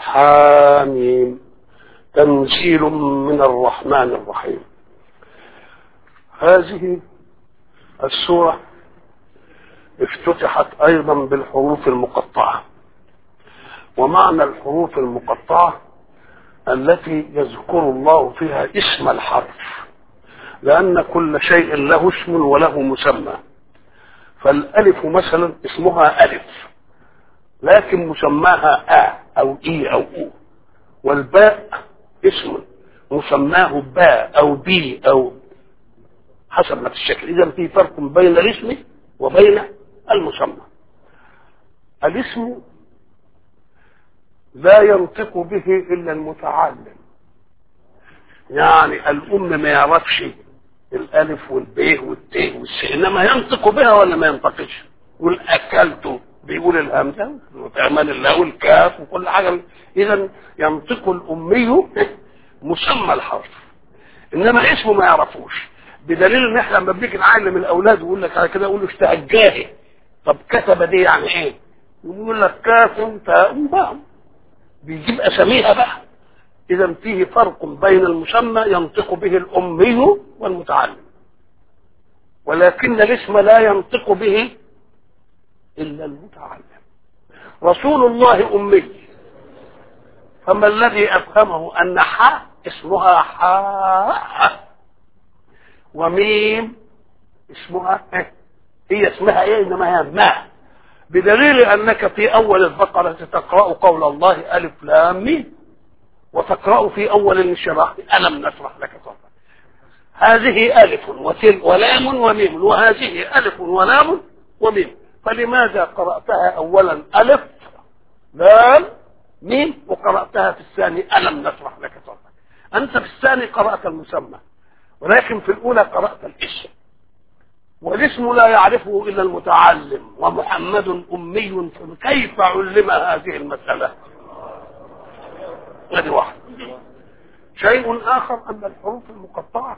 حاميم تنزيل من الرحمن الرحيم هذه السورة افتتحت أيضا بالحروف المقطعة ومعنى الحروف المقطعة التي يذكر الله فيها اسم الحرف لأن كل شيء له اسم وله مسمى فالألف مثلا اسمها ألف لكن مسماها آ أو إي أو أو والباء اسم مسماه باء أو بي أو حسب ما الشكل إذا في فرق بين الاسم وبين المسمى الاسم لا ينطق به إلا المتعلم يعني الأم ما يعرفش الألف والب والت والس إنما ينطق بها ولا ما ينطقش يقول أكلت بيقول الهمزة وتعمل الله والكاف وكل حاجة إذا ينطق الأمي مسمى الحرف إنما اسمه ما يعرفوش بدليل ان احنا لما بنيجي نعلم الاولاد ويقول لك على كده يقول له اشتهجاهي طب كتب دي يعني ايه؟ يقول لك كاف تاء باء بيجيب اساميها بقى اذا فيه فرق بين المسمى ينطق به الامي والمتعلم ولكن الاسم لا ينطق به الا المتعلم رسول الله امي فما الذي افهمه ان حاء اسمها حاء وميم اسمها إيه؟ هي اسمها ايه انما هي ماء بدليل انك في اول البقرة تقرأ قول الله الف لام ميم وتقرأ في اول الانشراح الم نشرح لك صدرك هذه الف وتل ولام وميم وهذه الف ولام وميم فلماذا قرأتها اولا الف لام ميم وقرأتها في الثاني الم نشرح لك صدرك انت في الثاني قرأت المسمى ولكن في الأولى قرأت الاسم والاسم لا يعرفه إلا المتعلم ومحمد أمي كيف علم هذه المسألة هذه واحد شيء آخر أن الحروف المقطعة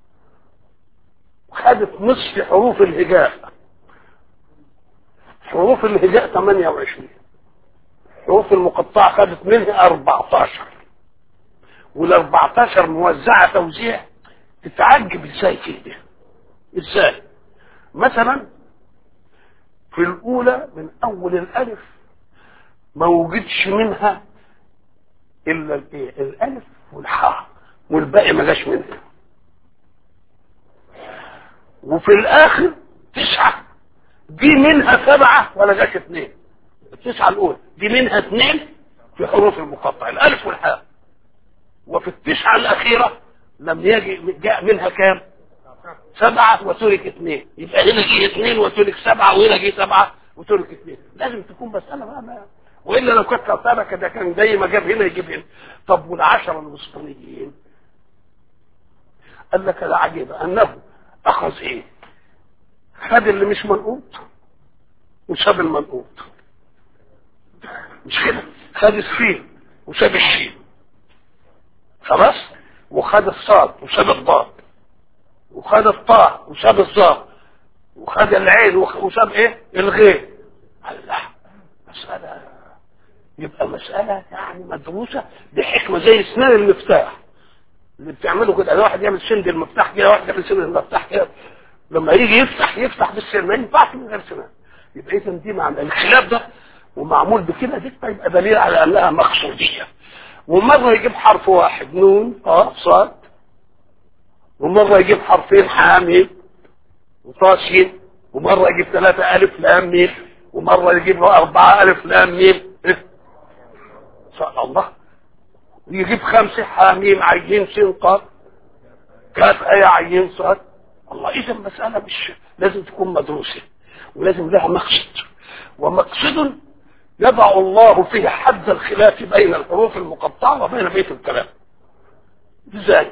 خدت نصف حروف الهجاء حروف الهجاء 28 حروف المقطعة خدت منها 14 وال 14 موزعة توزيع تتعجب ازاي كده ازاي مثلا في الاولى من اول الالف ما وجدش منها الا الايه الالف والحاء والباقي ما جاش منها وفي الاخر تسعة دي منها سبعة ولا جاش اثنين التسعة الاولى دي منها اثنين في حروف المقطع الالف والحاء وفي التسعة الاخيرة لم يجي جاء منها كام سبعة وترك اثنين يبقى هنا جه اثنين وترك سبعة وهنا جه سبعة وترك اثنين لازم تكون مسألة بقى ما. وإلا لو كانت سبكة ده كان زي ما جاب هنا يجيب هنا طب والعشرة الوسطانيين قال لك العجيب أنه أخذ إيه خد اللي مش منقوط وساب المنقوط مش كده خد السين وساب الشين خلاص وخد الصاد وساب الضاد وخد الطاء وساب الظاء وخد العين وساب ايه الغين الله مسألة يبقى مسألة يعني مدروسة بحكمة زي اسنان المفتاح اللي بتعمله كده واحد يعمل سند المفتاح كده واحد يعمل سند المفتاح كده لما يجي يفتح يفتح بالسن ما ينفعش من غير سنان يبقى اذا دي معنى الخلاف ده ومعمول بكده دي يبقى دليل على انها مقصوديه ومرة يجيب حرف واحد نون اه صاد ومرة يجيب حرفين حامي وطاسين ومرة يجيب ثلاثة ألف لام ميم ومرة يجيب أربعة ألف لام ميم شاء الله يجيب خمسة حاميم عين سين قاف كاف أي عين صاد الله إذا المسألة مش لازم تكون مدروسة ولازم لها مقصد ومقصد يضع الله فيه حد الخلاف بين الحروف المقطعة وبين بيت الكلام ازاي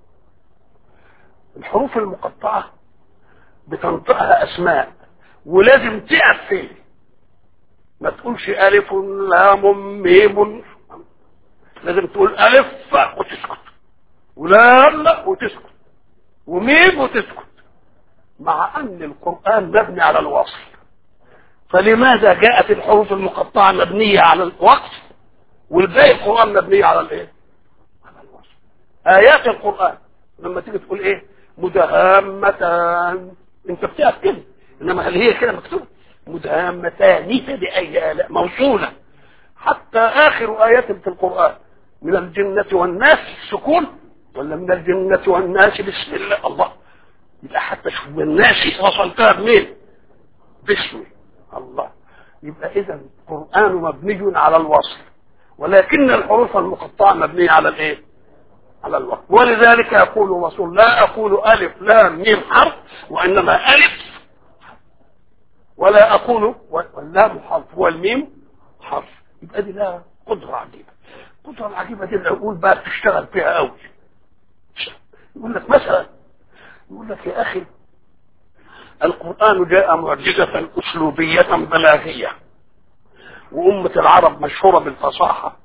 الحروف المقطعة بتنطقها اسماء ولازم تقف فيه ما تقولش الف لام ميم لازم تقول الف وتسكت ولام وتسكت وميم وتسكت مع ان القرآن مبني على الوصل فلماذا جاءت الحروف المقطعة مبنية على الوقف والباقي القرآن مبني على الايه على الوصف آيات القرآن لما تيجي تقول ايه مدهامتان انت بتقف كده انما هل هي كده مكتوبة مدهامتان بأي آلاء موصولة حتى آخر آيات في القرآن من الجنة والناس سكون ولا من الجنة والناس بسم الله الله يبقى حتى شوف الناس وصلتها بمين باسمه الله يبقى اذا القرآن مبني على الوصف ولكن الحروف المقطعة مبنية على الايه على الوصف ولذلك يقول الرسول لا اقول الف لام ميم حرف وانما الف ولا اقول واللام حرف والميم حرف يبقى دي لها قدرة عجيبة القدرة العجيبة دي العقول بقى بتشتغل فيها قوي يقول لك مثلا يقول لك يا اخي القرآن جاء معجزة أسلوبية بلاغية وأمة العرب مشهورة بالفصاحة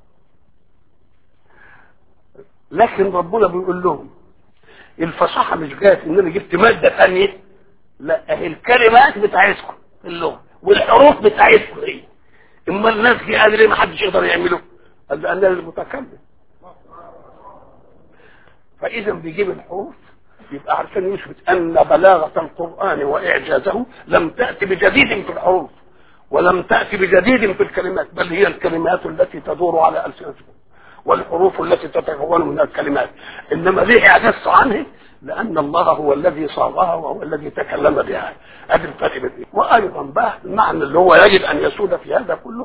لكن ربنا بيقول لهم الفصاحة مش جاية إن أنا جبت مادة ثانية لا أهي الكلمات بتاعتكم اللغة والحروف بتاعتكم هي إما الناس دي قال ليه ما حدش يقدر يعمله قال لأن المتكلم فإذا بيجيب الحروف يبقى عشان يثبت أن بلاغة القرآن وإعجازه لم تأتي بجديد في الحروف ولم تأتي بجديد في الكلمات بل هي الكلمات التي تدور على ألسنتكم والحروف التي تتكون من الكلمات إنما ليه اعجزت عنه لأن الله هو الذي صاغها وهو الذي تكلم بها هذه الفرق بين وأيضا بقى المعنى اللي هو يجب أن يسود في هذا كله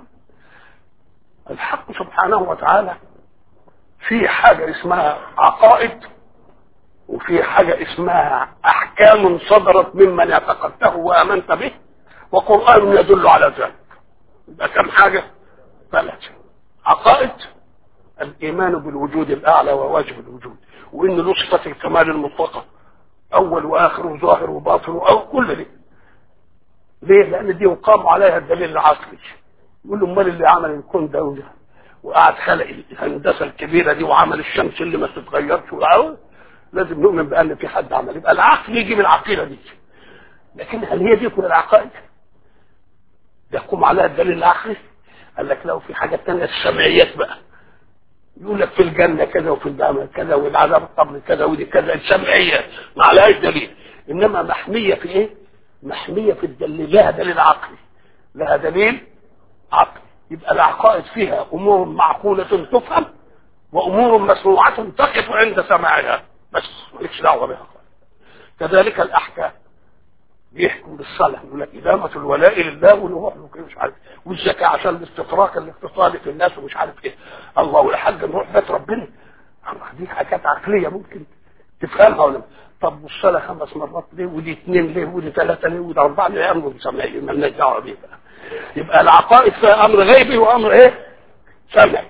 الحق سبحانه وتعالى في حاجة اسمها عقائد وفي حاجة اسمها أحكام صدرت ممن اعتقدته وآمنت به وقرآن يدل على ذلك يبقى كم حاجة ثلاثة عقائد الإيمان بالوجود الأعلى وواجب الوجود وإن له صفة الكمال المطلقة أول وآخر وظاهر وباطن أو كل دي ليه؟ لأن دي يقام عليها الدليل العقلي يقول له امال اللي عمل الكون ده وده وقعد خلق الهندسة الكبيرة دي وعمل الشمس اللي ما تتغيرش وعمل لازم نؤمن بأن في حد عمل يبقى العقل يجي من العقيدة دي لكن هل هي دي كل العقائد يقوم عليها الدليل العقلي قال لك لو في حاجات تانية السمعيات بقى يقول لك في الجنة كذا وفي الجنة كذا والعذاب القبر كذا ودي كذا السمعيات ما عليهاش دليل انما محمية في ايه محمية في الدليل لها دليل عقلي لها دليل عقلي يبقى العقائد فيها امور معقولة تفهم وامور مسموعة تقف عند سماعها بس مالكش دعوه بها كذلك الاحكام بيحكم بالصلاه يقول لك ادامه الولاء لله ونروح له مش عارف والزكاه عشان الاستطراق الاقتصادي في الناس ومش عارف ايه الله والحج نروح بيت ربنا الله دي حاجات عقليه ممكن تفهمها ولا طب والصلاه خمس مرات ليه ودي اثنين ليه ودي ثلاثه ليه ودي اربعه ليه امر سمعي مالناش دعوه بيه بقى يبقى العقائد فيها امر غيبي وامر ايه؟ سمعي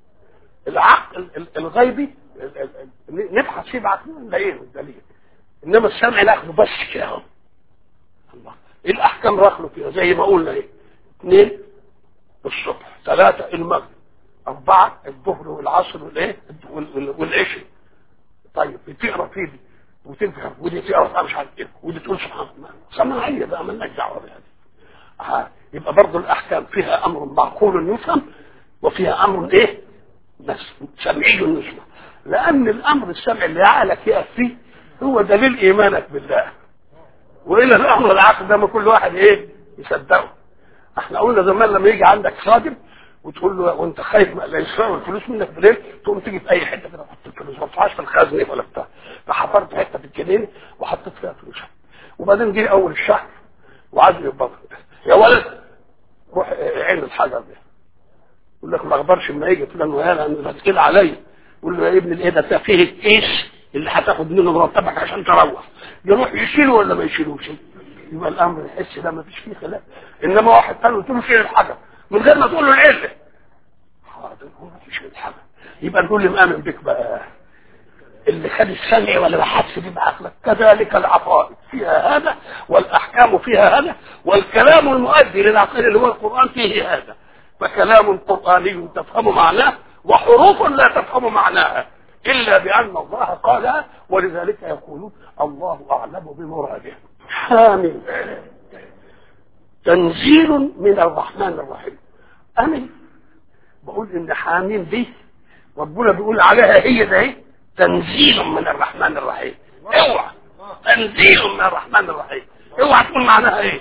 العقل الغيبي نبحث فيه بعقلنا نلاقيه الدليل انما السمع ناخده بس كده اهو الله ايه الاحكام رخله فيها زي ما قلنا ايه اثنين الصبح ثلاثة المغرب أربعة الظهر والعصر والإيه والعشاء طيب بتقرا في دي وتفهم ودي تقرا مش عارف ايه ودي تقول سبحان الله سماعية بقى مالناش دعوة بها آه. يبقى برضه الأحكام فيها أمر معقول يفهم وفيها أمر إيه بس سمعي يسمع لأن الأمر السمع اللي عقلك يقف فيه هو دليل إيمانك بالله وإلى الأمر العقل ده ما كل واحد إيه يصدقه احنا قلنا زمان لما يجي عندك خادم وتقول له وانت خايف لا يسرقوا الفلوس منك بالليل تقوم تيجي في اي حته كده تحط الفلوس ما تحطهاش في الخزنه ولا بتاع فحفرت حته في الجنين وحطيت فيها فلوس وبعدين جه اول الشهر وعايز يقبض يا ولد روح عين الحجر ده يقول لك ما اخبرش لما يجي فلان وهذا انا بتقيل عليا يقول له يا ابن الايه ده فيه الكيس اللي هتاخد منه مرتبك عشان تروح يروح يشيله ولا ما يشيلوش يبقى الامر الحس ده ما فيش فيه خلاف انما واحد قال قلت له شيل الحجر من غير ما تقول له العله حاضر هو ما فيش الحجر يبقى نقول لي مآمن بك بقى اللي خد السمع ولا بحث فيه بعقلك كذلك العقائد فيها هذا والاحكام فيها هذا والكلام المؤدي للعقل اللي هو القران فيه هذا فكلام قراني تفهم معناه وحروف لا تفهم معناها الا بان الله قالها ولذلك يقولون الله اعلم بمراده حامل تنزيل من الرحمن الرحيم أمن بقول ان حاميم دي ربنا بيقول عليها هي ده ايه تنزيل من الرحمن الرحيم اوعى تنزيل من الرحمن الرحيم اوعى تقول معناها ايه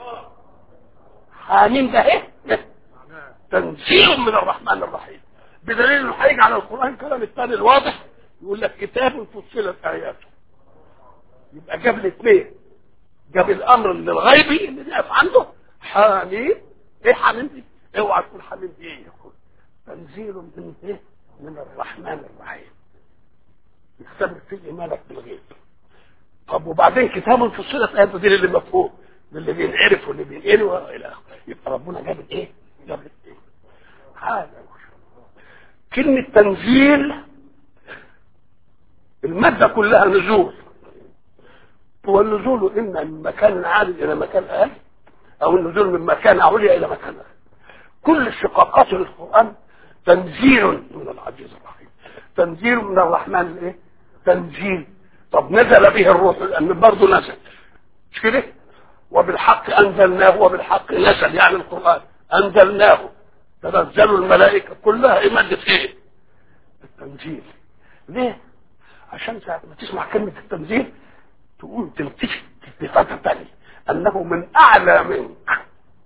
حاميم ده ايه تنزيل من الرحمن الرحيم بدليل انه هيجي على القران الكلام الثاني الواضح يقول لك كتاب فصلت اياته يبقى جاب الاثنين جاب الامر اللي الغيبي اللي نقف عنده حاميم ايه حاميم دي اوعى تقول حاميم دي ايه يقول تنزيل من ايه من الرحمن الرحيم يختبر فيه ايمانك بالغيب طب وبعدين كتاب فصلت اياته دي اللي مفهوم اللي بينعرف واللي بينقل والى اخره يبقى ربنا جاب ايه جاب ايه هذا كلمة تنزيل المادة كلها نزول هو النزول إما من مكان عالي إلى مكان أقل أو النزول من مكان عليا إلى مكان أقل كل الشقاقات في القرآن تنزيل من العزيز الرحيم تنزيل من الرحمن الايه تنزيل طب نزل به الروح لأن برضه نزل مش كده وبالحق أنزلناه وبالحق نزل يعني القرآن أنزلناه تنزل الملائكة كلها مادة ايه التنزيل ليه عشان ساعة ما تسمع كلمة التنزيل تقول تلتفت التفاتة تانية انه من اعلى منك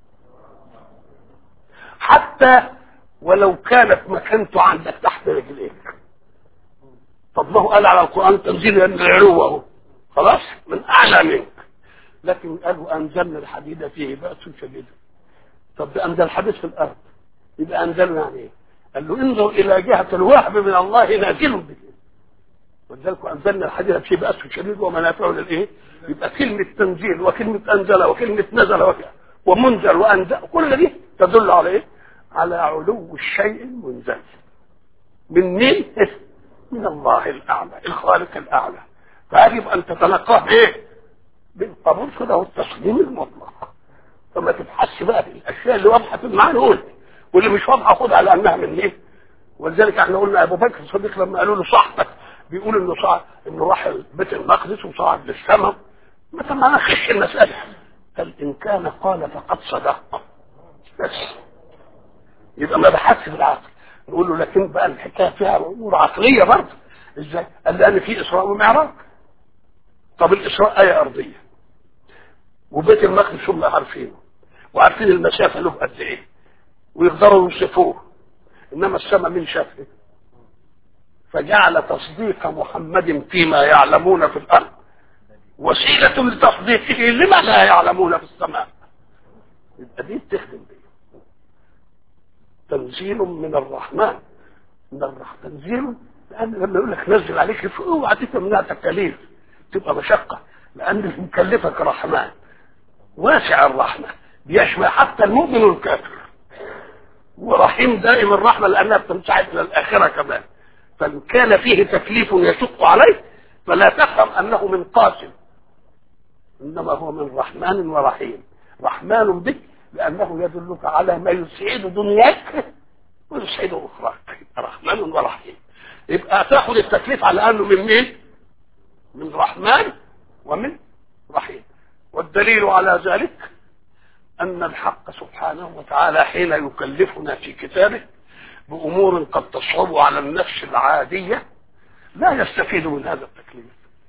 حتى ولو كانت مكانته عندك تحت رجليك طب ما هو قال على القرآن تنزيل لأن العلو اهو خلاص من اعلى منك لكن قالوا انزلنا الحديد فيه بأس شديد طب ده انزل الحديد في الارض يبقى انزلنا يعني ايه قال له انظر الى جهه الوهب من الله نازل بك ولذلك انزلنا الحديد فيه باس شديد ومنافع للايه يبقى كلمه تنزيل وكلمه انزل وكلمه نزل وكلمة ومنزل وانزل كل دي تدل على ايه على علو الشيء المنزل من مين من الله الاعلى الخالق الاعلى فيجب ان تتلقاه بايه بالقبول كده والتسليم المطلق فما تبحثش بقى في الاشياء اللي واضحه في المعنى واللي مش واضحه خدها على انها من مين ولذلك احنا قلنا ابو بكر الصديق لما قالوا له صاحبك بيقول انه صعد انه راح بيت المقدس وصعد للسماء متى ما نخش المساله قال ان كان قال فقد صدق بس يبقى ما بحثش في العقل نقول له لكن بقى الحكايه فيها امور عقليه برضه ازاي؟ قال لان في اسراء ومعراج طب الاسراء ايه ارضيه وبيت المقدس هم عارفينه وعارفين المسافه له قد ايه ويقدروا يوصفوه انما السماء من شافه فجعل تصديق محمد فيما يعلمون في الارض وسيله لتصديقه لما لا يعلمون في السماء يبقى دي بتخدم دي تنزيل من الرحمن من الرحمن تنزيل لان لما يقول لك نزل عليك اوعى تفهم انها تكاليف تبقى مشقه لان اللي مكلفك رحمن واسع الرحمه بيشمل حتى المؤمن والكافر ورحيم دائم الرحمة لأنها بتمتعد إلى الآخرة كمان فإن كان فيه تكليف يشق عليه فلا تفهم أنه من قاسم إنما هو من رحمن ورحيم رحمن بك لأنه يدلك على ما يسعد دنياك ويسعد أخراك رحمن ورحيم يبقى تاخذ التكليف على أنه من مين؟ من رحمن ومن رحيم والدليل على ذلك أن الحق سبحانه وتعالى حين يكلفنا في كتابه بأمور قد تصعب على النفس العادية لا يستفيد من هذا التكليف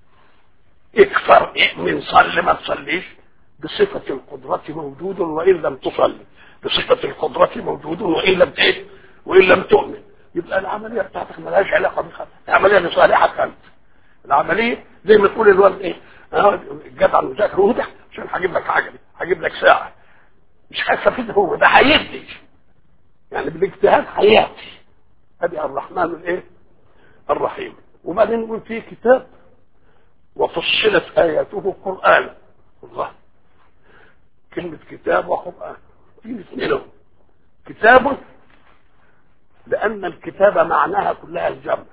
اكثر من صل ما تصليش بصفة القدرة موجود وإن لم تصلي بصفة القدرة موجود وإن لم تئت وإن لم تؤمن يبقى العملية بتاعتك ملهاش علاقة بخير العملية لصالحك أنت العملية زي ما تقول الولد إيه جدع المذاكرة وده عشان هجيب لك عجلة هجيب لك ساعة مش هيستفيد هو ده هيدي يعني بالاجتهاد هياتي ادي الرحمن الايه الرحيم وبعدين نقول في كتاب وفصلت اياته قرانا الله كلمة كتاب وقرآن في الاثنين كتاب لأن الكتابة معناها كلها الجمع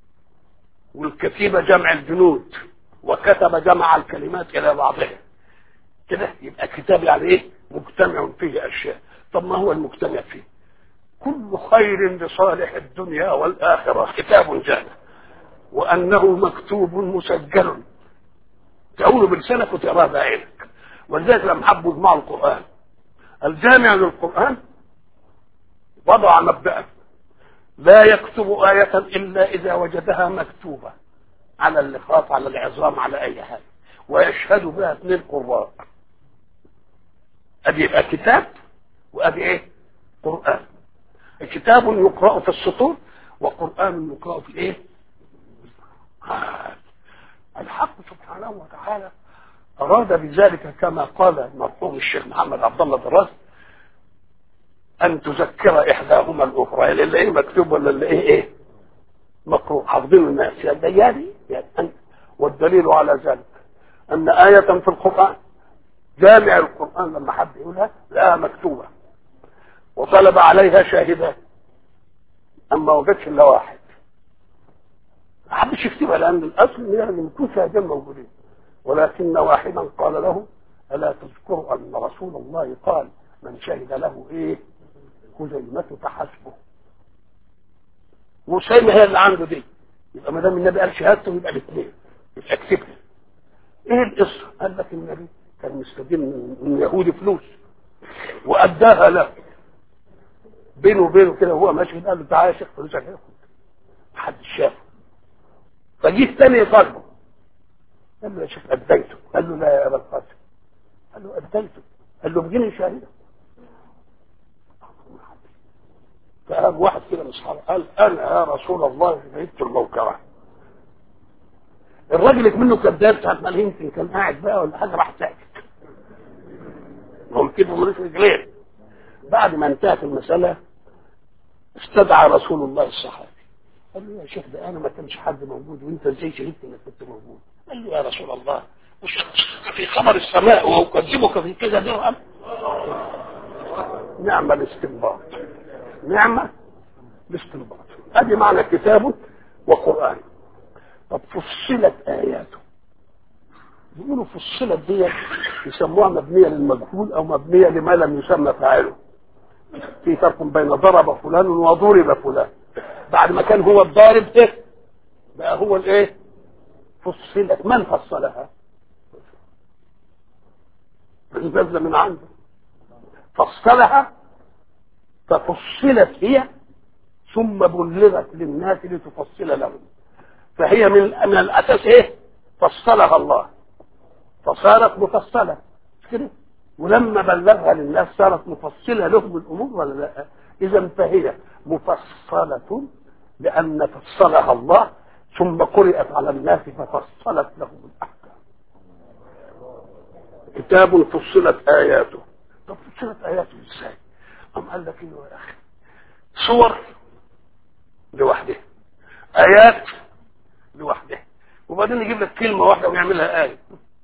والكتيبة جمع الجنود وكتب جمع الكلمات إلى بعضها كده يبقى كتاب يعني إيه مجتمع فيه أشياء طب ما هو المجتمع فيه كل خير لصالح الدنيا والآخرة كتاب جامع وأنه مكتوب مسجل تقول بلسانك وتقراه بعينك ولذلك لما حبوا يجمعوا القرآن الجامع للقرآن وضع مبدأ لا يكتب آية إلا إذا وجدها مكتوبة على اللقاط على العظام على أي حاجة ويشهد بها اثنين قراء أدي يبقى كتاب وأدي إيه؟ قرآن كتاب يقرأ في السطور وقرآن يقرأ في الإيه؟ الحق سبحانه وتعالى أراد بذلك كما قال المرحوم الشيخ محمد عبد الله دراس أن تذكر إحداهما الأخرى اللي إيه مكتوب ولا اللي إيه إيه مقروء حافظين الناس يا دياني يعني أنت والدليل على ذلك أن آية في القرآن جامع القرآن لما حد يقولها لها مكتوبة وطلب عليها شاهدان أما وجدش إلا واحد ما حدش يكتبها لأن الأصل يعني يكون شاهدين موجودين ولكن واحدا قال له ألا تذكر أن رسول الله قال من شهد له إيه خزيمة فحسبه وسيمة هي اللي عنده دي يبقى ما دام النبي قال شهادته يبقى الاثنين يبقى اكتبها ايه القصه؟ قال لك النبي كان مستدين من يهودي فلوس واداها له بينه وبينه كده وهو ماشي قال له تعالى يا شيخ فلوسك هياخد محدش شافه فجه الثاني يطالبه قال له يا شيخ اديته قال له لا يا ابا القاسم قال له اديته قال له بجني شهيدا فقام واحد كده من اصحابه قال انا يا رسول الله شهدت الموكره الراجل منه كذاب ساعه ما يمكن كان قاعد بقى ولا حاجه راح ساكت ممكن ملوش رجلين بعد ما انتهت المساله استدعى رسول الله الصحابي قال له يا شيخ ده انا ما كانش حد موجود وانت ازاي شهدت انك كنت موجود قال له يا رسول الله مش في خبر السماء واكذبك في كذا درهم نعم الاستنباط نعمة الاستنباط ادي معنى كتاب وقرآن طب فصلت آياته يقولوا فصلت دي يسموها مبنية للمجهول أو مبنية لما لم يسمى فاعله في فرق بين ضرب فلان وضرب فلان بعد ما كان هو الضارب ايه بقى هو الايه فصلت من فصلها نزل من عنده فصلها ففصلت هي ثم بلغت للناس لتفصل لهم فهي من من الاساس ايه فصلها الله فصارت مفصله مش كده ولما بلغها للناس صارت مفصله لهم الامور ولا لا اذا فهي مفصله لان فصلها الله ثم قرات على الناس ففصلت لهم الاحكام كتاب فصلت اياته طب فصلت اياته ازاي قام قال لك ايوه يا اخي صور لوحدها ايات لوحدها وبعدين يجيب لك كلمه واحده ويعملها ايه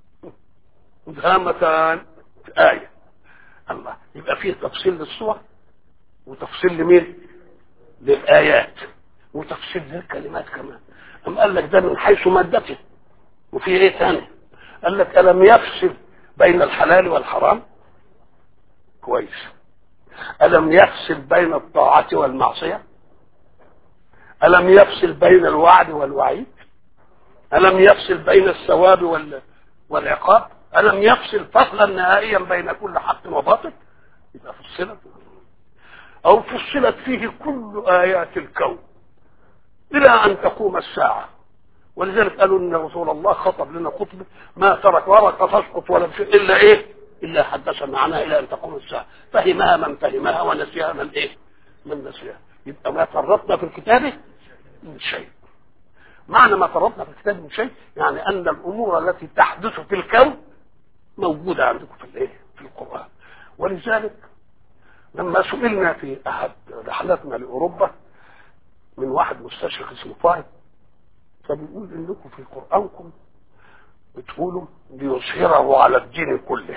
مدهامتان آية الله يبقى فيه تفصيل للصور وتفصيل لمين للآيات وتفصيل للكلمات كمان أم قال لك ده من حيث مادته وفي ايه تاني قال لك ألم يفصل بين الحلال والحرام كويس ألم يفصل بين الطاعة والمعصية ألم يفصل بين الوعد والوعيد ألم يفصل بين الثواب وال... والعقاب ألم يفصل فصلا نهائيا بين كل حق وباطل يبقى فصلت أو فصلت فيه كل آيات الكون إلى أن تقوم الساعة ولذلك قالوا إن رسول الله خطب لنا خطبة ما ترك ورقة تسقط ولا شيء إلا إيه إلا حدثنا عنها إلى أن تقوم الساعة فهمها من فهمها ونسيها من إيه من نسيها يبقى ما فرطنا في الكتاب من شيء معنى ما فرطنا في الكتاب من شيء يعني أن الأمور التي تحدث في الكون موجودة عندكم في الايه في القرآن ولذلك لما سئلنا في أحد رحلاتنا لأوروبا من واحد مستشرق اسمه فايد فبيقول انكم في قرآنكم بتقولوا ليظهره على الدين كله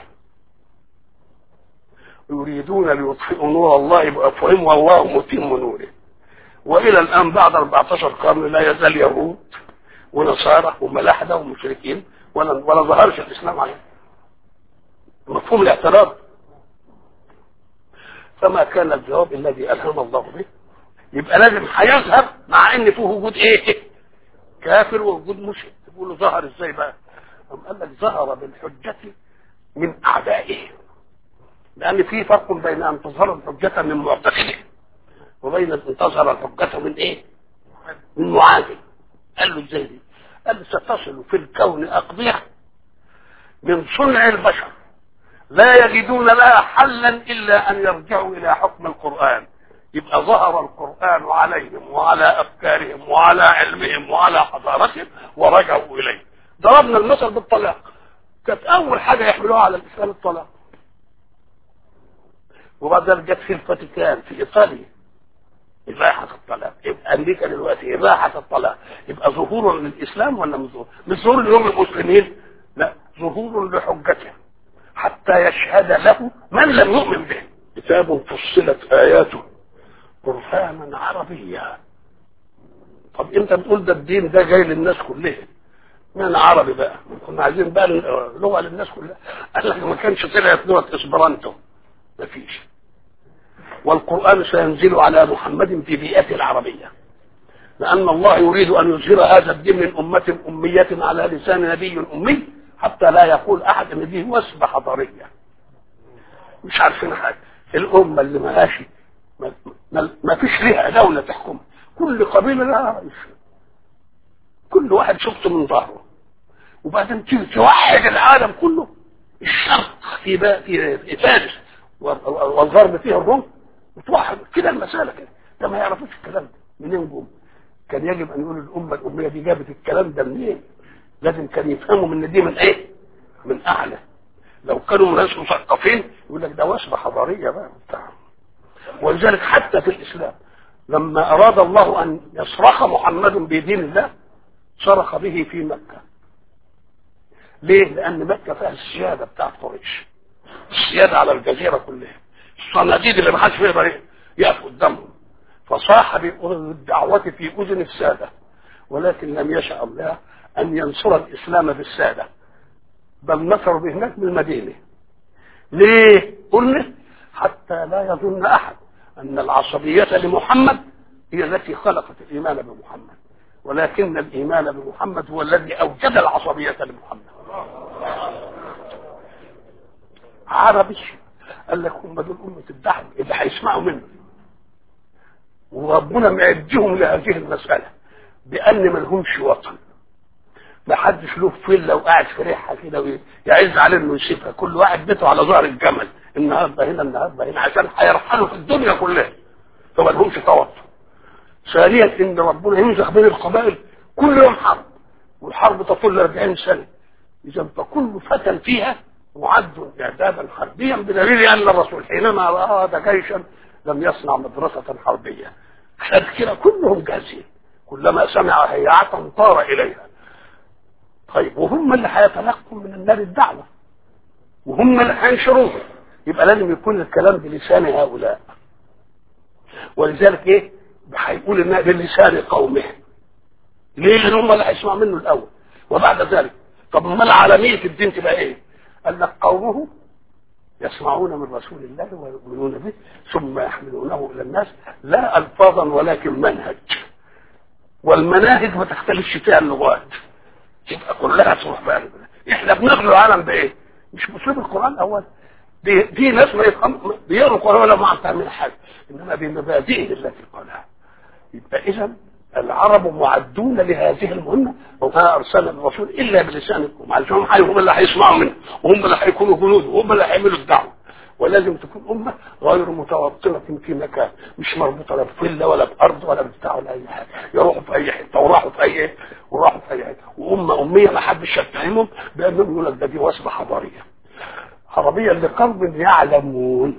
يريدون ليطفئوا نور الله بأفواههم والله متم نوره والى الان بعد 14 قرن لا يزال يهود ونصارى وملاحده ومشركين ولا ولا ظهرش الاسلام عليهم مفهوم الاعتراض فما كان الجواب الذي الهم الله به يبقى لازم هيظهر مع ان فيه وجود ايه كافر ووجود مشرك تقول له ظهر ازاي بقى أم قال لك ظهر بالحجة من اعدائه لان في فرق بين ان تظهر الحجة من معتقده وبين انتظر الحجة من ايه من معادل قال له ازاي دي قال له ستصل في الكون أقضية من صنع البشر لا يجدون لها حلا إلا أن يرجعوا إلى حكم القرآن يبقى ظهر القرآن عليهم وعلى أفكارهم وعلى علمهم وعلى حضارتهم ورجعوا إليه ضربنا المثل بالطلاق كانت أول حاجة يحملوها على الإسلام الطلاق وبعد ذلك جت في الفاتيكان في إيطاليا إباحة الطلاق يبقى أمريكا دلوقتي إباحة الطلاق يبقى ظهور للإسلام ولا مش ظهور؟ مش ظهور اليوم المسلمين لا ظهور لحجته حتى يشهد له من لم يؤمن به كتاب فصلت آياته قرآنا عربيا طب انت بتقول ده الدين ده جاي للناس كلها من عربي بقى كنا عايزين بقى لغه للناس كلها قال لك ما كانش طلعت لغه اسبرانتو ما فيش والقران سينزل على محمد في بيئته العربيه لان الله يريد ان يظهر هذا الدين من امه اميه على لسان نبي امي حتى لا يقول احد ان دي وسبه حضاريه مش عارفين حاجه الامه اللي ماشي ما فيش ليها دولة تحكم كل قبيلة لها رئيس كل واحد شفته من ظهره وبعدين تيجي توحد العالم كله الشرق في في في فارس والغرب فيه الروم وتوحد كده المسألة كده ده ما يعرفوش الكلام ده منين جم كان يجب ان يقول الامة الامية دي جابت الكلام ده منين لازم كان يفهموا من دي من ايه من اعلى لو كانوا ناس مثقفين يقول لك ده وصفة حضارية بقى بتاعهم ولذلك حتى في الإسلام لما أراد الله أن يصرخ محمد بدين الله صرخ به في مكة ليه؟ لأن مكة فيها السيادة بتاعت قريش السيادة على الجزيرة كلها الصناديد اللي ما حدش يقدر يقف قدامهم فصاح بالدعوة في أذن السادة ولكن لم يشاء الله أن ينصر الإسلام بالسادة بل نصر به هناك من المدينة ليه؟ قلنا حتى لا يظن احد ان العصبية لمحمد هي التي خلقت الايمان بمحمد ولكن الايمان بمحمد هو الذي اوجد العصبية لمحمد عربي قال لك هم دول أمة الدعم اللي هيسمعوا منه وربنا معدهم لهذه المسألة بأن ما لهمش وطن ما حدش له فيلا وقاعد في ريحه كده يعز عليه انه يسيبها كل واحد بيته على ظهر الجمل النهارده هنا النهارده هنا عشان هيرحلوا في الدنيا كلها فما لهمش توتر ثانيا ان ربنا ينزح بين القبائل كل يوم حرب والحرب تطول 40 سنه اذا فكل فتى فيها معد اعدادا حربيا بدليل ان الرسول حينما اراد جيشا لم يصنع مدرسه حربيه عشان كده كلهم جاهزين كلما سمع هيعه طار اليها طيب وهم اللي هيتلقوا من النار الدعوة وهم اللي هينشروها يبقى لازم يكون الكلام بلسان هؤلاء ولذلك ايه هيقول انها بلسان قومه ليه لان هم اللي هيسمعوا منه الاول وبعد ذلك طب ما العالمية الدين تبقى ايه قال لك قومه يسمعون من رسول الله ويؤمنون به ثم يحملونه الى الناس لا الفاظا ولكن منهج والمناهج ما تختلفش فيها اللغات تبقى كلها تروح بقى احنا بنغلو العالم بايه مش باسلوب القران اول دي, دي ناس ما يفهم بيقروا القران ولا ما تعمل حاجه انما بمبادئه التي قالها يبقى اذا العرب معدون لهذه المهمه وما ارسلنا الرسول الا بلسانكم علشان هم اللي هيسمعوا منه وهم اللي هيكونوا جنود وهم اللي هيعملوا الدعوه ولازم تكون أمة غير متوطنة في مكان مش مربوطة لا بفلة ولا بأرض ولا بتاع ولا أي حاجة يروحوا في أي حتة وراحوا في أي وراحوا في أي حتة وأمة أمية ما حدش يتهمهم بأنهم يقول لك ده دي وصفة حضارية عربية لقوم يعلمون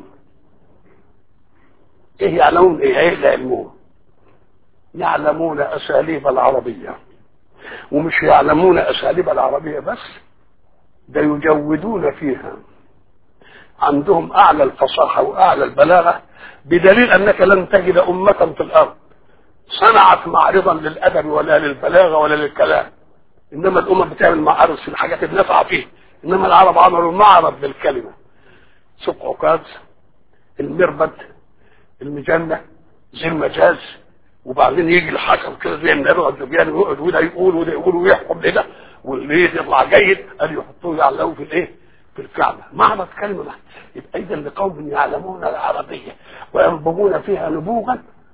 إيه يعلمون إيه إيه يعلمون يعلمون أساليب العربية ومش يعلمون أساليب العربية بس ده يجودون فيها عندهم اعلى الفصاحه واعلى البلاغه بدليل انك لن تجد امه في الارض صنعت معرضا للادب ولا للبلاغه ولا للكلام انما الامم بتعمل معارض في الحاجات اللي نافعه فيه انما العرب عملوا معرض للكلمه سوق عكاظ المربد المجنه زي المجاز وبعدين يجي الحكم كده زي النبي والزبيان ويقعد وده يقول وده يقول ويحكم كده واللي يطلع جيد قال يحطوه يعلقوه في الايه؟ في الكعبة معرض كلمة واحدة يبقى إذا لقوم يعلمون العربية وينبغون فيها نبوغا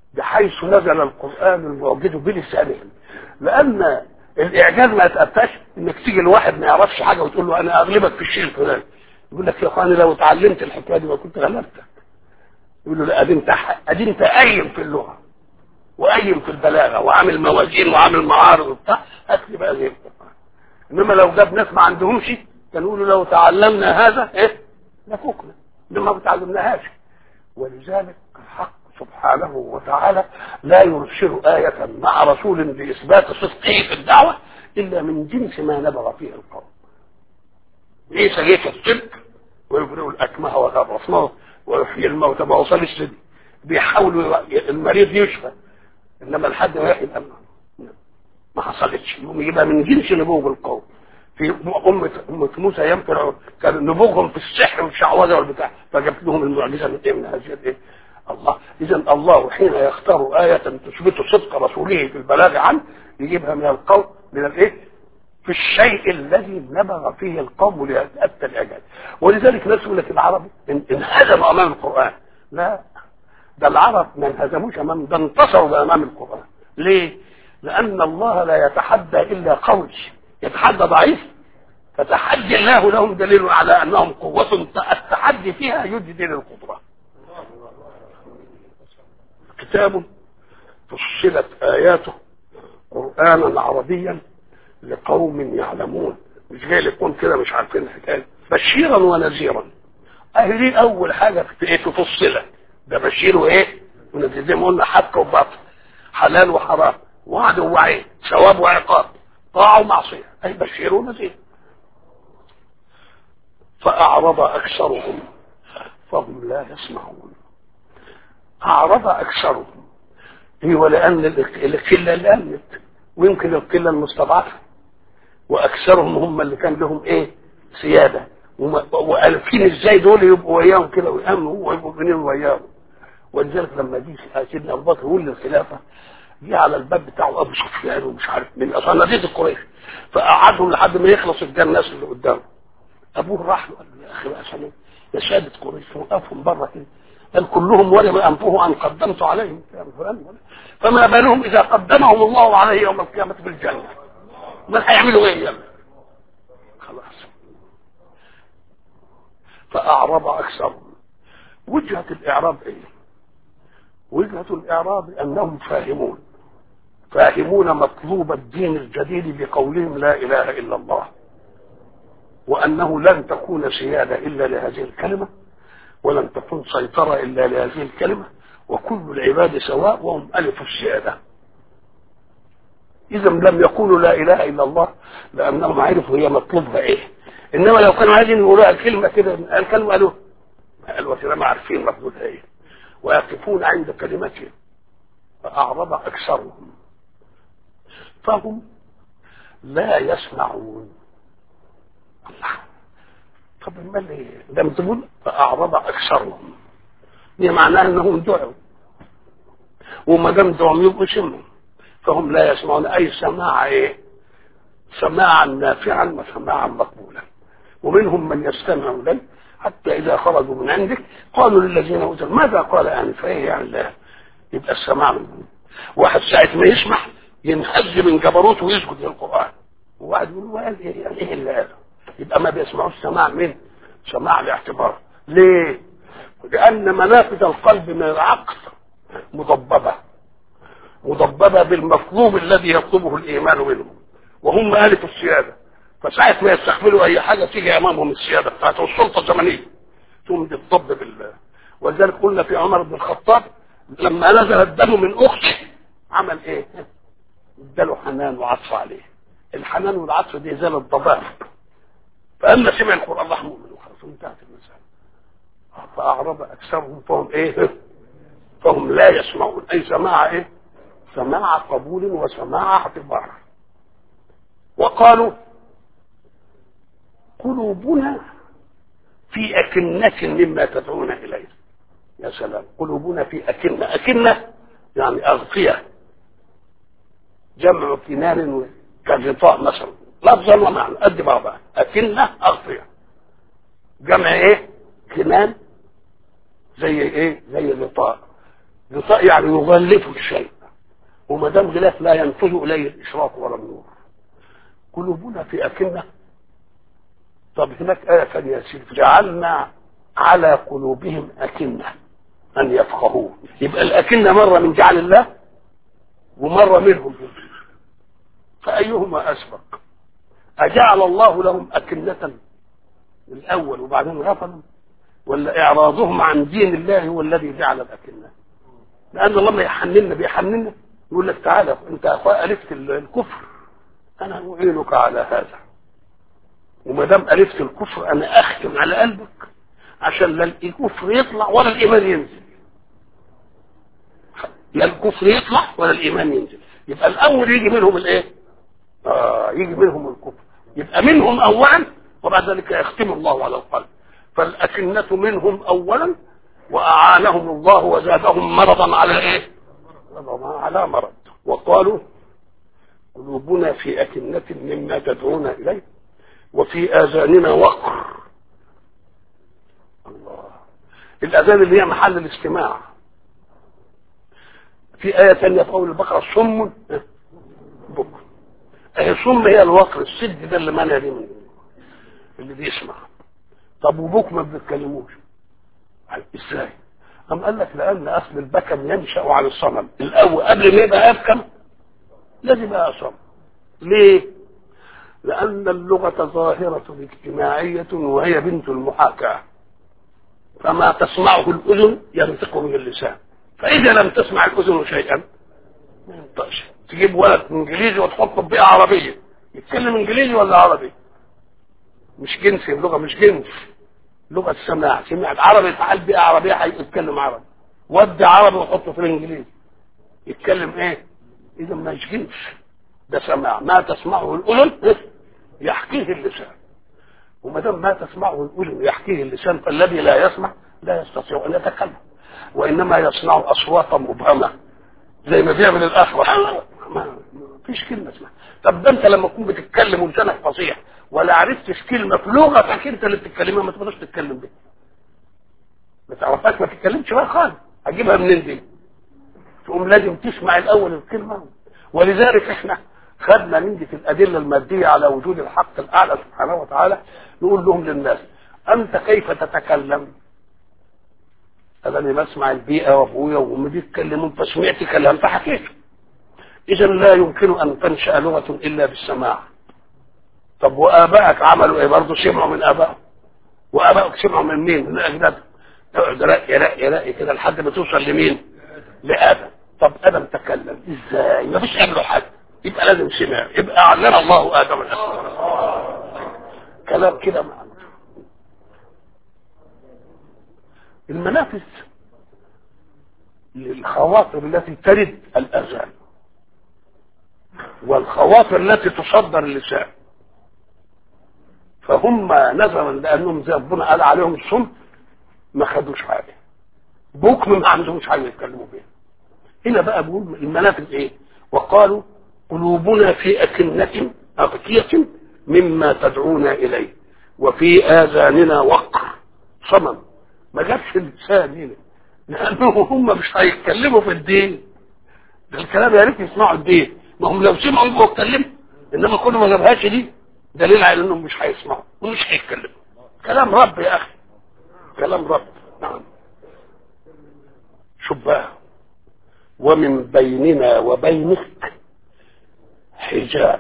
بحيث نزل القرآن المعجز بلسانهم لأن الإعجاز ما يتأتاش إنك تيجي لواحد ما يعرفش حاجة وتقول له أنا أغلبك في الشيء الفلاني يقول لك يا أخواني لو اتعلمت الحكاية دي ما كنت غلبتك يقول له لا أدي أنت أدي أنت قايم في اللغة وقايم في البلاغة وعامل موازين وعامل معارض وبتاع هات لي بقى زي القرآن إنما لو جاب ناس ما عندهمش كانوا يقولوا لو تعلمنا هذا إيه لفوقنا إنما ما تعلمناهاش ولذلك الحق سبحانه وتعالى لا يرسل آية مع رسول لإثبات صدقه في الدعوة إلا من جنس ما نبغ فيه القوم عيسى جه في الصدق ويبرئ الأكمه والأبرص ويحيي الموتى ما وصلش لدي بيحاولوا المريض يشفى إنما لحد ما يحيي الأمه ما حصلتش يقوم يبقى من جنس نبوغ القوم في أمة أمة موسى يوم فرعون كان نبوغهم في السحر والشعوذة والبتاع فجابت لهم المعجزة من إيه من هذه الإيه الله إذا الله حين يختار آية تثبت صدق رسوله في البلاغ عنه يجيبها من القوم من الإيه؟ في الشيء الذي نبغ فيه القوم ليتأتى الإعجاز ولذلك ناس يقول لك العرب انهزم أمام القرآن لا ده العرب ما انهزموش أمام ده انتصروا أمام القرآن ليه؟ لأن الله لا يتحدى إلا قوي يتحدى ضعيف فتحدي الله لهم دليل على أنهم قوة التحدي فيها يجدي للقدرة كتاب فصلت آياته قرآنا عربيا لقوم يعلمون مش جاي يكون كده مش عارفين الحكاية بشيرا ونذيرا أهلي أول حاجة في إيه تفصلت ده بشير وإيه ونذير زي ما قلنا حق وباطل حلال وحرام وعد ووعيد ثواب وعقاب طاعة ومعصية أي بشير ونذير فأعرض أكثرهم فهم لا يسمعون أعرض أكثرهم هو لأن القلة اللي قلت ويمكن القلة المستضعفة وأكثرهم هم اللي كان لهم إيه سيادة وألفين إزاي دول يبقوا وياهم كده ويأمنوا ويبقوا بنين وياهم ولذلك لما جه سيدنا أبو بكر ولي الخلافة جه على الباب بتاعه أبو سفيان ومش عارف مين أصلا نتيجة قريش فقعدهم لحد ما يخلص الجنة الناس اللي قدامه أبوه راح له قال له يا أخي بقى عشان يا سادة قريش وقفهم بره كده قال كلهم ولم أنفه أن قدمت عليهم فما بالهم إذا قدمهم الله عليه يوم القيامة في الجنة ما هيعملوا إيه يلا خلاص فأعرض أكثرهم وجهة الإعراب إيه وجهة الإعراب أنهم فاهمون فاهمون مطلوب الدين الجديد بقولهم لا إله إلا الله وأنه لن تكون سيادة إلا لهذه الكلمة ولن تكون سيطرة إلا لهذه الكلمة وكل العباد سواء وهم ألف السيادة إذا لم يقولوا لا إله إلا الله لأنهم عرفوا هي مطلوبها إيه إنما لو كانوا عايزين يقولوها الكلمة كده الكلمة قالوا قالوا ما عارفين مطلوبها إيه ويقفون عند كلمتهم فأعرض أكثرهم فهم لا يسمعون الله طب امال ايه ده بتقول فاعرض اكثرهم دي معناها انهم دعوا وما دام دعوا يبقوا سمعوا فهم لا يسمعون اي سماع ايه سماعا نافعا وسماعا مقبولا ومنهم من يستمع اليه حتى اذا خرجوا من عندك قالوا للذين اوتوا ماذا قال انفا ايه يعني لا يبقى السماع من واحد ساعه ما يسمع ينهز من جبروته ويسجد للقران وواحد يقول له قال ايه يعني ايه اللي قاله يبقى ما بيسمعوش سماع من سماع الاعتبار ليه لان منافذ القلب من العقل مضببه مضببه بالمطلوب الذي يطلبه الايمان منهم وهم الف السياده فساعه ما يستقبلوا اي حاجه تيجي امامهم السياده بتاعته السلطه الزمنيه تقوم تضب بال ولذلك قلنا في عمر بن الخطاب لما نزل الدم من اخته عمل ايه؟ اداله حنان وعطف عليه الحنان والعطف دي زال الضباب فأما سمع القرآن راح مؤمن وخلاص انتهت المسألة فأعرض أكثرهم فهم إيه؟ فهم لا يسمعون أي سماع إيه؟ سماع قبول وسماع اعتبار وقالوا قلوبنا في أكنة مما تدعون إليه يا سلام قلوبنا في أكنة أكنة يعني أغطية جمع كنان كغطاء مثلا لفظا ومعنى قد بعضها أكنة أغطية جمع إيه كنان زي إيه زي غطاء غطاء يعني يغلف الشيء وما دام غلاف لا ينفذ اليه الاشراق ولا النور قلوبنا في اكنه طب هناك آية ثانية يا سيدي جعلنا على قلوبهم أكنة أن يفقهوه يبقى الأكنة مرة من جعل الله ومرة منهم فأيهما أسبق أجعل الله لهم أكنة الأول وبعدين غفلوا ولا إعراضهم عن دين الله هو الذي جعل الأكنة لأن الله ما يحننا بيحننا يقول لك تعالى أنت يا أخويا ألفت الكفر أنا أعينك على هذا وما دام ألفت الكفر أنا أختم على قلبك عشان لا الكفر يطلع ولا الإيمان ينزل لا الكفر يطلع ولا الإيمان ينزل يبقى الأول يجي منهم الإيه؟ آه يجي منهم الكفر يبقى منهم أولا وبعد ذلك يختم الله على القلب فالأكنة منهم أولا وأعانهم الله وزادهم مرضا على إيه؟ على مرض وقالوا قلوبنا في أكنة مما تدعون إليه وفي آذاننا وقر الله الأذان اللي هي محل الاستماع في آية ثانية في أول البقرة صم بكم أهي صم هي الوقر السد ده اللي مانع دي من اللي بيسمع طب وبكم ما بيتكلموش ازاي؟ أم قال لك لأن أصل البكم ينشأ عن الصنم الأول قبل ما يبقى أبكم لازم يبقى صم ليه؟ لأن اللغة ظاهرة اجتماعية وهي بنت المحاكاة فما تسمعه الأذن ينطق من اللسان فإذا لم تسمع الأذن شيئا ما ينطقش تجيب ولد إنجليزي وتحطه ببيئة عربية يتكلم إنجليزي ولا عربي مش جنسي اللغة مش جنس لغة السماع سمع العربي تعال بيئة عربية هيتكلم عربي ودي عربي وحطه في الإنجليزي يتكلم إيه إذا مش جنس ده سماع ما تسمعه الأذن يحكيه اللسان وما دام ما تسمعه الاذن يحكيه اللسان فالذي لا يسمع لا يستطيع ان يتكلم وانما يصنع اصواتا مبهمه زي ما بيعمل الاخر ما فيش كلمه اسمها طب ده انت لما تكون بتتكلم ولسانك فصيح ولا عرفتش كلمه في لغتك انت اللي بتتكلمها ما تقدرش تتكلم بيها ما تعرفهاش ما تتكلمش بقى خالص هتجيبها منين دي تقوم لازم تسمع الاول الكلمه ولذلك احنا خدنا من دي في الأدلة المادية على وجود الحق الأعلى سبحانه وتعالى نقول لهم للناس أنت كيف تتكلم أنا بسمع البيئة وأبويا وأمي بيتكلمون فسمعت كلام فحكيته إذا لا يمكن أن تنشأ لغة إلا بالسماع طب وآبائك عملوا إيه برضه سمعوا من آبائهم وآبائك سمعوا من مين؟ من أجدادهم يقعد رأي رأي رأي كده لحد ما توصل لمين؟ لآدم طب آدم تكلم إزاي؟ ما فيش قبله حد يبقى لازم سمع يبقى علم الله ادم الاسماء كلام كده معنى المنافس للخواطر التي ترد الاذان والخواطر التي تصدر اللسان فهم نظرا لانهم زي ربنا قال عليهم الصم ما خدوش حاجه بكم ما عندهمش حاجه يتكلموا بيها هنا بقى بقول المنافذ ايه وقالوا قلوبنا في أكنة أغطية مما تدعونا إليه وفي آذاننا وقر صمم ما جابش اللسان هنا لأنه هم مش هيتكلموا في الدين ده الكلام يا ريت يسمعوا الدين ما هم لو سمعوا يبقوا اتكلموا إنما كل ما جابهاش دي دليل على إنهم مش هيسمعوا ومش هيتكلموا كلام رب يا أخي كلام رب نعم شوف بقى ومن بيننا وبينك حجاب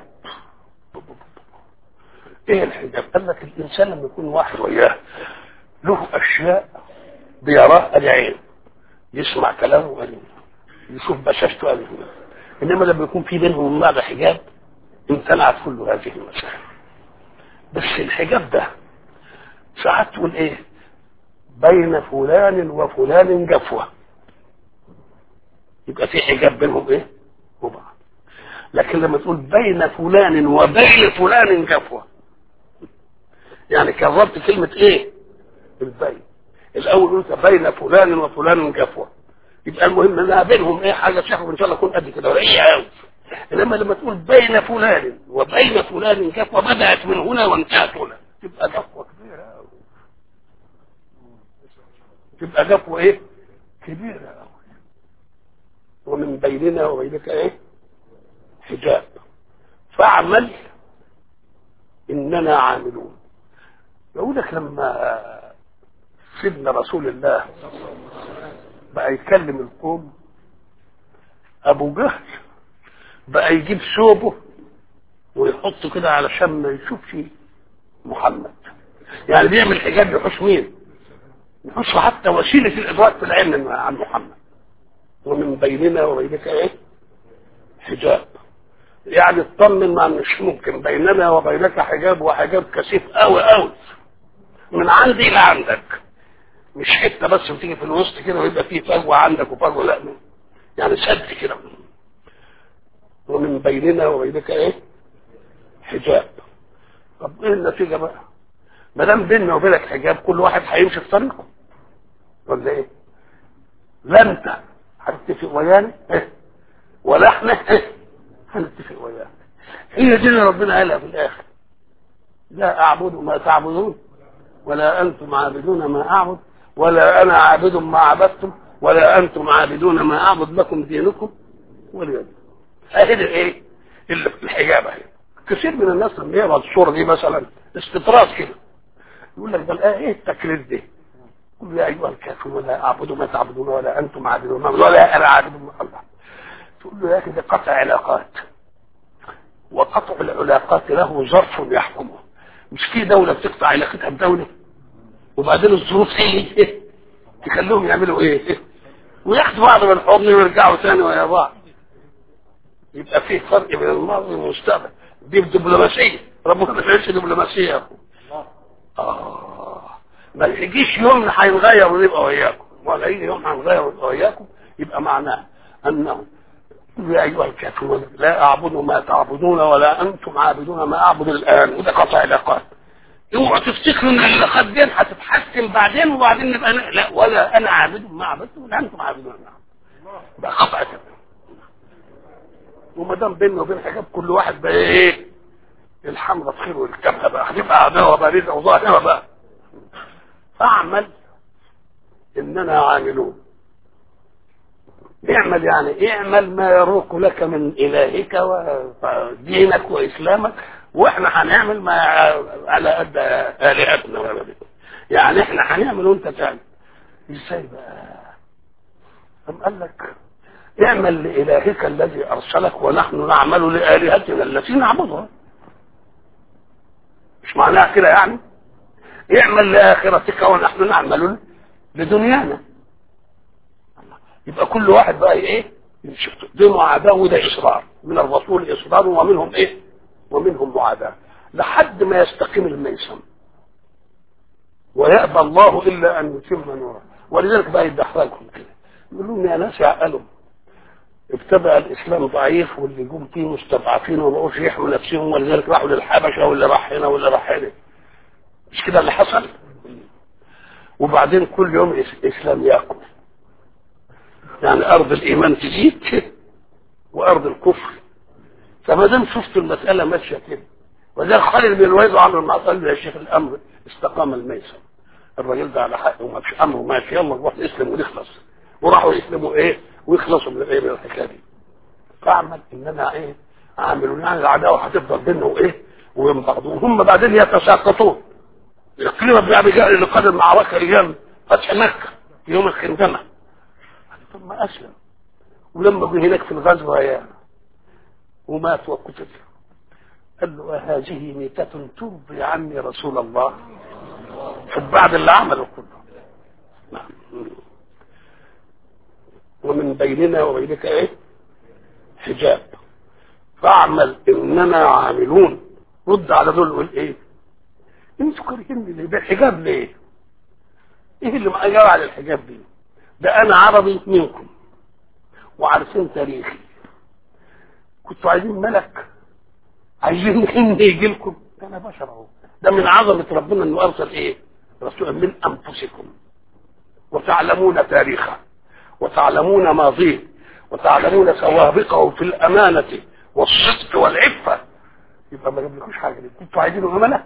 ايه الحجاب قال لك الانسان لما يكون واحد وياه له اشياء بيراه العين يسمع كلامه قليل يشوف بشاشته قليل انما لما يكون في بينهم بعد حجاب امتنعت كل هذه المسائل بس الحجاب ده ساعات تقول ايه بين فلان وفلان جفوه يبقى في حجاب بينهم ايه وبعض لكن لما تقول بين فلان وبين فلان جفوة يعني كررت كلمة ايه البين الاول قلت بين فلان وفلان جفوة يبقى المهم انها بينهم ايه حاجة شافوا ان شاء الله تكون قد كده ولا ايه قوي انما لما تقول بين فلان وبين فلان جفوة بدأت من هنا وانتهت هنا تبقى جفوة كبيرة قوي تبقى جفوة ايه كبيرة قوي ومن بيننا وبينك ايه حجاب فاعمل اننا عاملون يقول لك لما سيدنا رسول الله بقى يكلم القوم ابو جهل بقى يجيب ثوبه ويحطه كده علشان ما يشوفش محمد يعني بيعمل حجاب يحوش مين يحوش حتى وسيله الادراك في العلم عن محمد ومن بيننا وبينك ايه حجاب يعني اطمن ما مش ممكن بيننا وبينك حجاب وحجاب كثيف قوي قوي من عندي الى عندك مش حته بس بتيجي في الوسط كده ويبقى فيه فجوه عندك وفجوه لا يعني سد كده ومن بيننا وبينك ايه حجاب طب ايه النتيجه بقى ما دام بيننا وبينك حجاب كل واحد هيمشي في طريقه ولا ايه لا انت هتتفق ويانا إيه؟ ولا احنا إيه؟ هنتفق وياك هي دي اللي ربنا قالها في الاخر لا اعبد ما تعبدون ولا انتم عابدون ما اعبد ولا انا عابد ما عبدتم ولا انتم عابدون ما اعبد لكم دينكم ولي اهي ايه اللي في الحجاب اهي كثير من الناس لما يقرا الصوره دي مثلا استطراد كده يقول لك ده ايه التكرير ده قل يا ايها الكافرون لا اعبد ما تعبدون ولا انتم عابدون ما ولا انا عابد ما الله تقول له يا اخي ده قطع علاقات وقطع العلاقات له ظرف يحكمه مش في دوله بتقطع علاقتها بدوله وبعدين الظروف هي تخليهم يعملوا ايه وياخدوا بعض من الحضن ويرجعوا ثاني ويا بعض يبقى في فرق بين الماضي والمستقبل دي دبلوماسيه ربنا ما تعملش دبلوماسيه يا اخو اه ما يجيش يوم هينغير ويبقى وياكم ولا يجي يوم هنغير ويبقى وياكم يبقى معناه انه يا ايها الكافرون لا اعبد ما تعبدون ولا انتم عابدون ما اعبد الان وده قطع علاقات اوعوا تفتكروا ان العلاقات دي هتتحسن بعدين وبعدين نبقى ن... لا ولا انا عابد ما عبدتم ولا انتم عابدون ما ده قطع كده وما دام بيننا وبين حاجات كل واحد بقى ايه الحمرة بخير والكبهة بقى هتبقى عداوة بارزة وظاهرة بقى فاعمل اننا عاملون اعمل يعني اعمل ما يروق لك من الهك ودينك واسلامك واحنا هنعمل ما على قد الهتنا ولا يعني احنا هنعمل وانت تعمل ازاي بقى أم قال لك اعمل لإلهك الذي أرسلك ونحن نعمل لآلهتنا التي نعبدها مش معناها كده يعني اعمل لآخرتك ونحن نعمل لدنيانا يبقى كل واحد بقى ايه دي معاداة وده إصرار من الرسول إصرار ومنهم ايه ومنهم معاداة لحد ما يستقيم الميسم ويأبى الله إلا أن يتم نوره ولذلك بقى يدحرجهم كده يقول لهم يا ناس يعقلوا ابتدأ الإسلام ضعيف واللي جم فيه مستضعفين وما بقوش يحموا نفسهم ولذلك راحوا للحبشة واللي راح هنا واللي راح هنا مش كده اللي حصل وبعدين كل يوم الإسلام يأكل يعني أرض الإيمان تزيد وأرض الكفر فما دام شفت المسألة ماشية كده وذلك خالد بن الوليد وعمر بن عطاء يا شيخ الأمر استقام الميسر الراجل ده على حقه وما فيش أمره ماشي يلا نروح نسلم ونخلص وراحوا يسلموا إيه ويخلصوا من الايه من الحكايه دي فاعمل اننا ايه اعمل يعني العداوه هتفضل بيننا وايه وبين بعض وهم بعدين يتساقطون القيمه بن ابي جهل اللي قاد المعركه ايام فتح مكه في يوم الخندمه ثم اسلم ولما جه هناك في الغزوه يا ومات وقتل قال له هذه ميتة ترضي عني رسول الله بعد اللي عمله كله نعم ومن بيننا وبينك ايه حجاب فاعمل اننا عاملون رد على دول وقول ايه انتوا كارهين ليه بالحجاب ليه ايه اللي معايا على الحجاب دي ده انا عربي منكم وعارفين تاريخي كنتوا عايزين ملك عايزين ان يجي لكم انا بشر اهو ده من عظمه ربنا انه ارسل ايه رسولا من انفسكم وتعلمون تاريخه وتعلمون ماضيه وتعلمون سوابقه في الأمانة والصدق والعفة يبقى ما جابلكوش حاجة دي كنتوا عايزينه ملك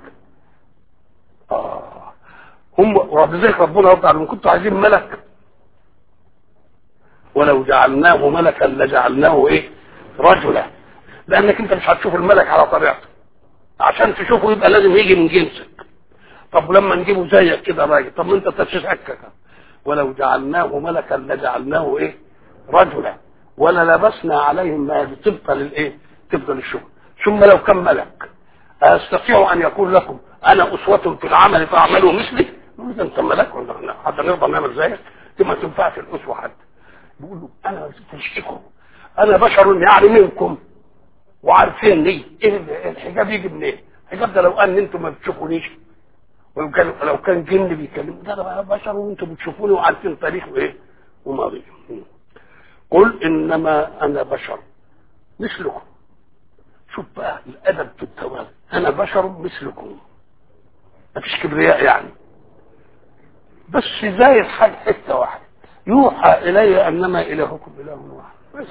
آه هم ولذلك ربنا رد عليهم كنتوا عايزين ملك ولو جعلناه ملكا لجعلناه ايه رجلا لانك انت مش هتشوف الملك على طبيعته عشان تشوفه يبقى لازم يجي من جنسك طب لما نجيبه زيك كده راجل طب ما انت تتشكك ولو جعلناه ملكا لجعلناه ايه رجلا ولا لبسنا عليهم ما تبقى للايه تبقى للشغل ثم لو كان ملك استطيع ان يقول لكم انا اسوة في العمل فاعملوا مثلي اذا انت ملك ولا حتى نرضى نعمل زيك دي ما تنفعش الاسوه حد بيقول له انا تشتكوا انا بشر يعني منكم وعارفين ليه ايه الحجاب يجي منين إيه؟ الحجاب ده لو ان انتم ما بتشوفونيش ولو كان لو كان جن بيكلم ده انا بشر وانتم بتشوفوني وعارفين تاريخه ايه وماضي قل انما انا بشر مثلكم شوف بقى الادب في التوازن انا بشر مثلكم مفيش كبرياء يعني بس زايد حاجه حته واحده يوحى الي انما الهكم اله واحد بس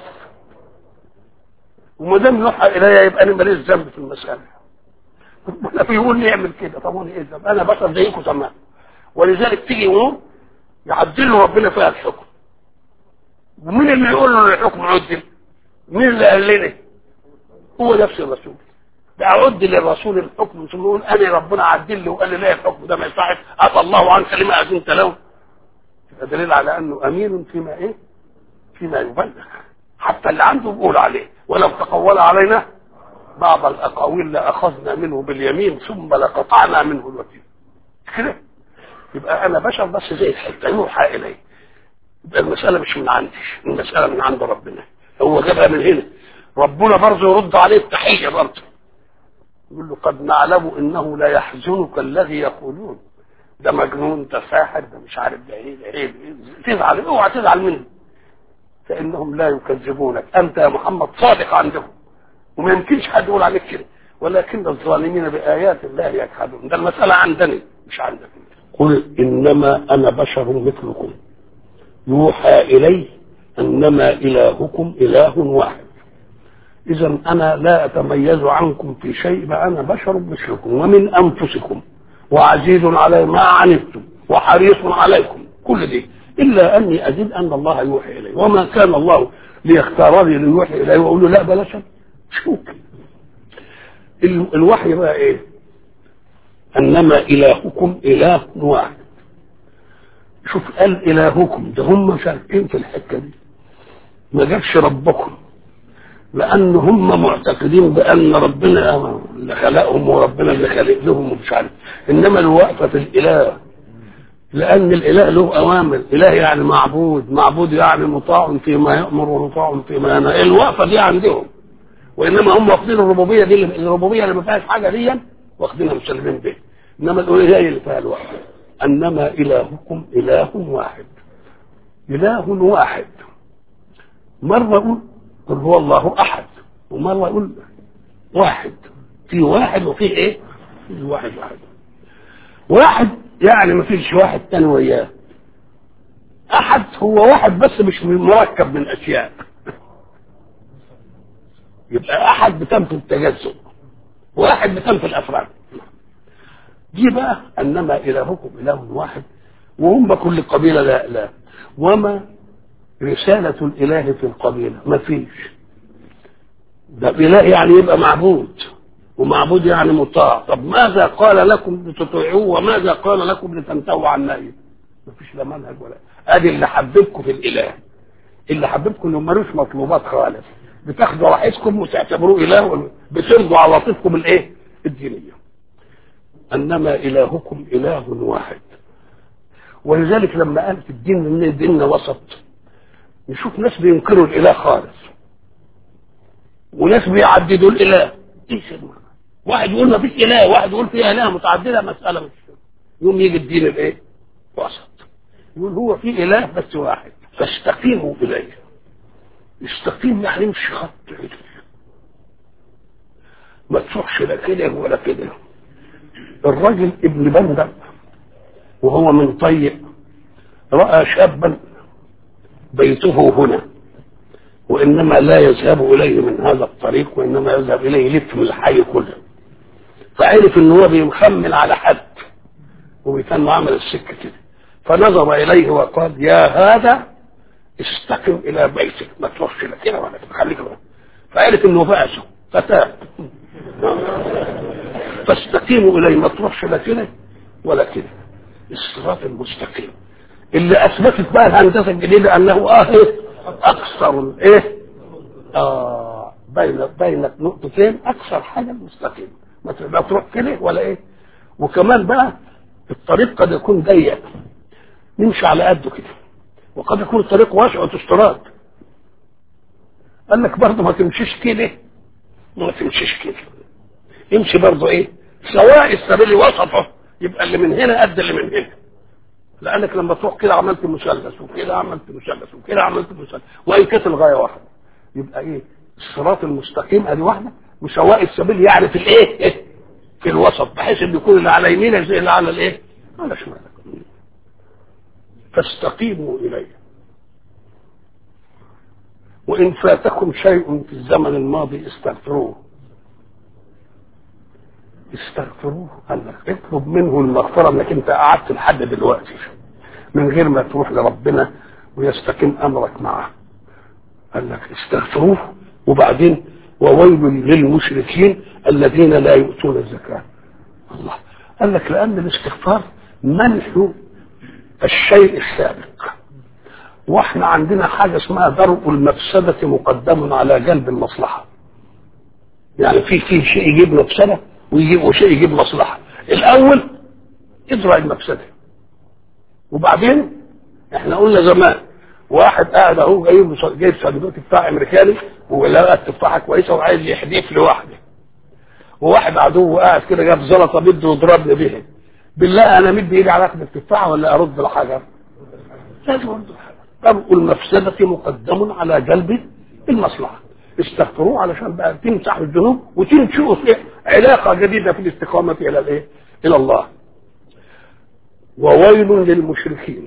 وما دام يوحى الي يبقى انا ماليش ذنب في المساله ربنا بيقول لي اعمل كده طب وانا ايه ذنب انا بشر زيكم تمام ولذلك تيجي امور يعدل له ربنا فيها الحكم ومين اللي يقول له الحكم عدل مين اللي قال لنا هو نفس الرسول ده عد للرسول الحكم ثم يقول انا ربنا عدل لي وقال لي لا الحكم ده ما يصحش عفى الله عنك لما اذنت له يبقى دليل على انه امين فيما ايه فيما يبلغ حتى اللي عنده بيقول عليه ولو تقول علينا بعض الاقاويل لاخذنا منه باليمين ثم لقطعنا منه الوتين كده يبقى انا بشر بس زي الحته يوحى الي يبقى المساله مش من عندي المساله من عند ربنا هو جابها من هنا ربنا برضه يرد عليه التحيه برضه يقول له قد نعلم انه لا يحزنك الذي يقولون ده مجنون ده ساحر ده مش عارف ده ايه ده ايه تزعل اوعى تزعل منه فانهم لا يكذبونك انت يا محمد صادق عندهم وما يمكنش حد يقول عليك كده ولكن الظالمين بايات الله يجحدون ده المساله عندني مش عندك قل انما انا بشر مثلكم يوحى الي انما الهكم اله واحد اذا انا لا اتميز عنكم في شيء ما انا بشر مثلكم ومن انفسكم وعزيز علي ما عنتم وحريص عليكم كل دي الا اني ازيد ان الله يوحي الي وما كان الله ليختارني ليوحي الي واقول له لا بلاش مش ممكن الوحي بقى ايه انما الهكم اله واحد شوف قال الهكم ده هم شاركين في الحته دي ما جابش ربكم لان هم معتقدين بان ربنا اللي خلقهم وربنا اللي خلق لهم ومش عارف انما الوقفه في الاله لان الاله له اوامر اله يعني معبود معبود يعني مطاع فيما يامر ومطاع فيما ينهى الوقفه دي عندهم وانما هم واخدين الربوبيه دي الربوبيه اللي ما فيهاش حاجه دي واخدينها مسلمين بيها انما الالوهيه اللي فيها الوقفه انما الهكم اله واحد اله واحد مره اقول قل هو الله احد ومره اقول واحد في واحد وفي ايه في واحد واحد واحد يعني ما فيش واحد تاني وياه احد هو واحد بس مش مركب من اشياء يبقى احد بتنفي التجزؤ واحد بتنفي الافراد دي بقى انما الهكم اله واحد وهم كل قبيله لا لا وما رسالة الإله في القبيلة ما فيش ده إله يعني يبقى معبود ومعبود يعني مطاع طب ماذا قال لكم لتطيعوه وماذا قال لكم لتنتهوا عن نهيه ما فيش لا منهج ولا ادي اللي حببكم في الاله اللي حببكم انه ملوش مطلوبات خالص بتاخدوا راحتكم وتعتبروه اله بترضوا عواطفكم الايه الدينيه انما الهكم اله واحد ولذلك لما قال في الدين ان ديننا وسط نشوف ناس بينكروا الاله خالص وناس بيعددوا الاله ايه المعنى واحد يقول ما فيش اله واحد يقول في اله متعدده مساله مش يوم يجي الدين الايه وسط يقول هو في اله بس واحد فاستقيموا اليه استقيم يعني مش خط ما تروحش لا كده ولا كده الراجل ابن بندق وهو من طيق راى شابا بيته هنا وانما لا يذهب اليه من هذا الطريق وانما يذهب اليه يلف من الحي كله فعرف ان هو بيخمن على حد وكان عمل السكه كده فنظر اليه وقال يا هذا استقم الى بيتك ما تروحش لا كده ولا كده خليك بقى. فقالت انه بأسه فتاب فاستقيموا اليه ما تروحش لا كده ولا كده الصراط المستقيم اللي اثبتت بقى الهندسه الجديده انه اه ايه اكثر ايه اه بين بين نقطتين اكثر حاجه مستقيم ما تبقى تروح كده ولا ايه وكمان بقى الطريق قد يكون ضيق نمشي على قده كده وقد يكون الطريق واسع وتستراد قال لك برضه ما تمشيش كده ما تمشيش كده امشي برضه ايه سواء السبيل وسطه يبقى اللي من هنا قد اللي من هنا لانك لما تروح كده عملت مثلث وكده عملت مثلث وكده عملت مثلث وان كانت الغايه واحده يبقى ايه الصراط المستقيم ادي واحده وسواء السبيل يعني في الايه إيه؟ في الوسط بحيث ان يكون اللي على يمينك زي اللي على الايه على شمالك فاستقيموا اليه وان فاتكم شيء في الزمن الماضي استغفروه استغفروه قال لك اطلب منه المغفره انك انت قعدت لحد دلوقتي من غير ما تروح لربنا ويستقيم امرك معه قال لك استغفروه وبعدين وويل للمشركين الذين لا يؤتون الزكاه الله قال لك لان الاستغفار منح الشيء السابق واحنا عندنا حاجه اسمها درء المفسده مقدم على جلب المصلحه يعني في في شيء يجيب مفسده ويجيب وشيء يجيب مصلحه الاول ادرى المفسده وبعدين احنا قلنا زمان واحد قاعد اهو جايب جايب صندوق تفاح امريكاني ولقى التفاحه كويسه وعايز يحدف لوحده وواحد عدو قاعد كده جاب زلطه بده يضربني بيها بالله انا مدي ايدي على اخد التفاحه ولا ارد الحجر؟ لازم ارد الحجر درء المفسده مقدم على جلب المصلحه استغفروه علشان بقى تمسح الذنوب وتنشئوا في علاقه جديده في الاستقامه الى الايه؟ الى الله. وويل للمشركين.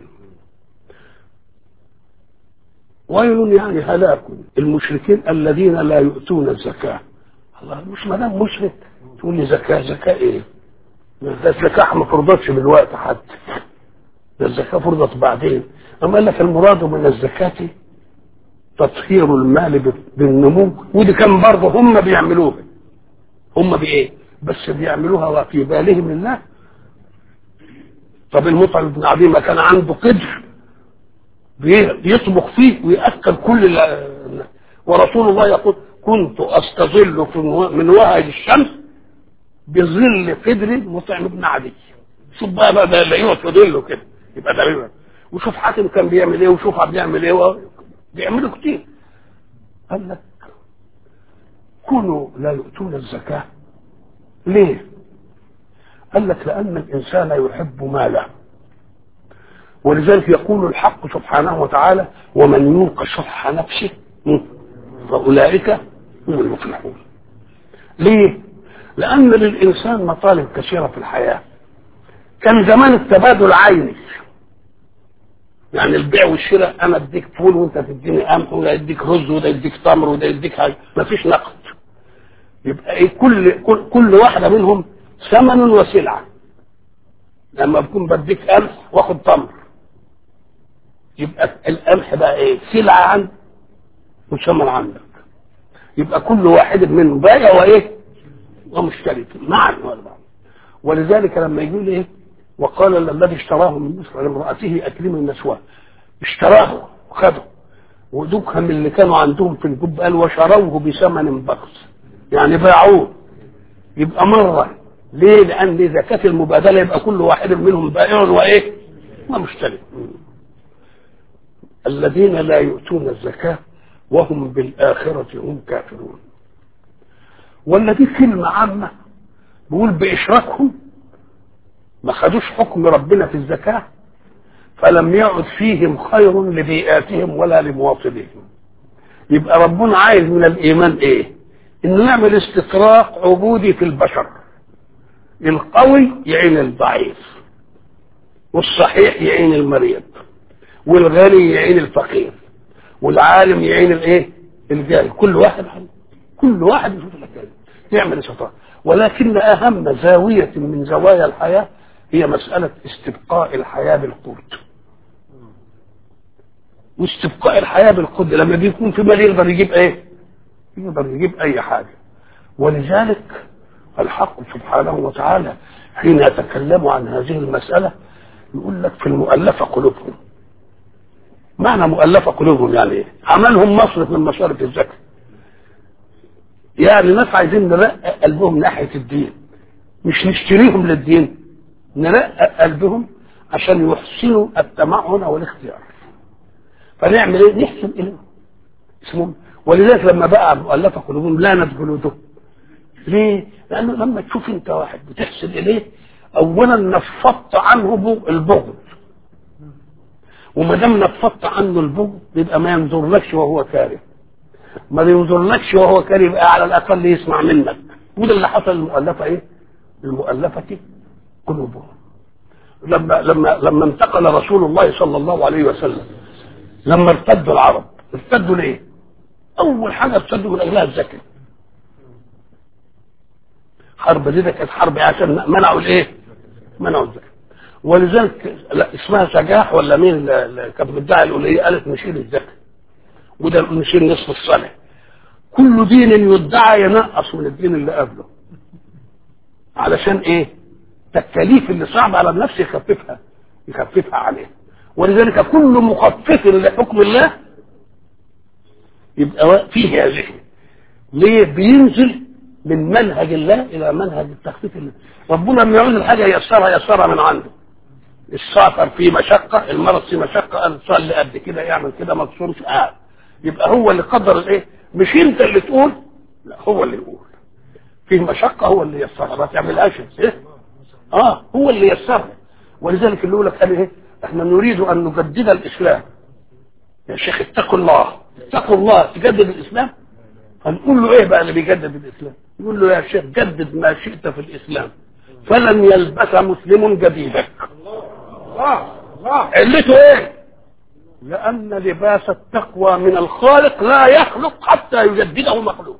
ويل يعني هلاك المشركين الذين لا يؤتون الزكاه. الله مش ما دام مشرك تقول لي زكاه زكاه ايه؟ ده الزكاه ما فرضتش بالوقت حتى. ده الزكاه فرضت بعدين. اما قال لك المراد من الزكاه تطهير المال بالنمو ودي كان برضه هم بيعملوها هم بايه بس بيعملوها وفي بالهم الله طب المطعم بن عدي ما كان عنده قدر بيطبخ فيه ويأكل كل ورسول الله يقول كنت استظل من وهج الشمس بظل قدر مطعم بن عدي شوف بقى بقى ده اللي يقعد في ظله كده يبقى ده وشوف حاتم كان بيعمل ايه وشوف بيعمل ايه بيعملوا كتير قال لك كونوا لا يؤتون الزكاة ليه قال لك لأن الإنسان يحب ماله ولذلك يقول الحق سبحانه وتعالى ومن يوق شح نفسه فأولئك هم المفلحون ليه لأن للإنسان مطالب كثيرة في الحياة كان زمان التبادل عيني يعني البيع والشراء انا اديك فول وانت تديني قمح وده يديك رز وده يديك تمر وده يديك حاجه مفيش نقد يبقى ايه كل كل, كل واحده منهم ثمن وسلعه لما بكون بديك قمح واخد تمر يبقى القمح بقى ايه سلعه عندك وثمن عندك يبقى كل واحد منهم بائع وايه ومشتري معا ولذلك لما يقول ايه وقال الذي اشتراه من مصر لامرأته أكرم المسواه اشتراه وخده ودوكهم اللي كانوا عندهم في الجب قال وشروه بثمن بخس يعني باعوه يبقى مرة ليه؟ لأن إذا كانت المبادلة يبقى كل واحد منهم بائع وإيه؟ ومشتري الذين لا يؤتون الزكاة وهم بالآخرة هم كافرون ولا دي كلمة عامة بيقول بإشراكهم ما خدوش حكم ربنا في الزكاة فلم يعد فيهم خير لبيئاتهم ولا لمواطنيهم يبقى ربنا عايز من الإيمان إيه إنه يعمل استطراق عبودي في البشر القوي يعين الضعيف والصحيح يعين المريض والغني يعين الفقير والعالم يعين الايه الجاهل كل واحد كل واحد يشوف الحكايه يعمل استطراق ولكن اهم زاويه من زوايا الحياه هي مسألة استبقاء الحياة بالقوت واستبقاء الحياه بالقدره لما بيكون في مال يقدر يجيب ايه؟ يقدر يجيب اي حاجه ولذلك الحق سبحانه وتعالى حين يتكلم عن هذه المساله يقول لك في المؤلفه قلوبهم معنى مؤلفه قلوبهم يعني ايه؟ عملهم مصرف من مصارف الزكاه يعني ناس عايزين نرقق قلبهم ناحيه الدين مش نشتريهم للدين نرقق قلبهم عشان يحسنوا التمعن والاختيار فنعمل ايه نحسن اليهم اسمهم ولذلك لما بقى مؤلفه قلوبهم لانت جلودهم ليه؟ لانه لما تشوف انت واحد بتحسن اليه اولا نفضت عنه البغض وما دام نفضت عنه البغض يبقى ما ينظرلكش وهو كاره ما ينظرلكش وهو كاره يبقى على الاقل يسمع منك وده اللي حصل المؤلفه ايه؟ المؤلفه قلوبهم لما لما لما انتقل رسول الله صلى الله عليه وسلم لما ارتدوا العرب ارتدوا ليه؟ اول حاجه ارتدوا من اجلها الزكاه حرب دي كانت حرب عشان منعوا الايه؟ منعوا الزكاه ولذلك لا اسمها سجاح ولا مين اللي كانت بتدعي الأولية قالت نشيل الزكاه وده نشيل نصف الصلاه كل دين يدعى ينقص من الدين اللي قبله علشان ايه؟ التكاليف اللي صعبه على النفس يخففها يخففها عليه ولذلك كل مخفف لحكم الله يبقى فيه هذه ليه بينزل من منهج الله الى منهج التخفيف الله ربنا لما يعوز الحاجه ييسرها ييسرها من عنده السافر في مشقه المرض في مشقه قال صلي قد كده يعمل كده ما تصومش آه. يبقى هو اللي قدر الايه مش انت اللي تقول لا هو اللي يقول في مشقه هو اللي ييسرها ما تعملهاش ايه اه هو اللي ييسرها ولذلك اللي يقول لك قال ايه احنا نريد ان نجدد الاسلام يا شيخ اتقوا الله اتقوا الله تجدد الاسلام هنقول له ايه بقى اللي بيجدد الاسلام يقول له يا شيخ جدد ما شئت في الاسلام فلن يلبس مسلم جديدك الله الله علته ايه لان لباس التقوى من الخالق لا يخلق حتى يجدده مخلوق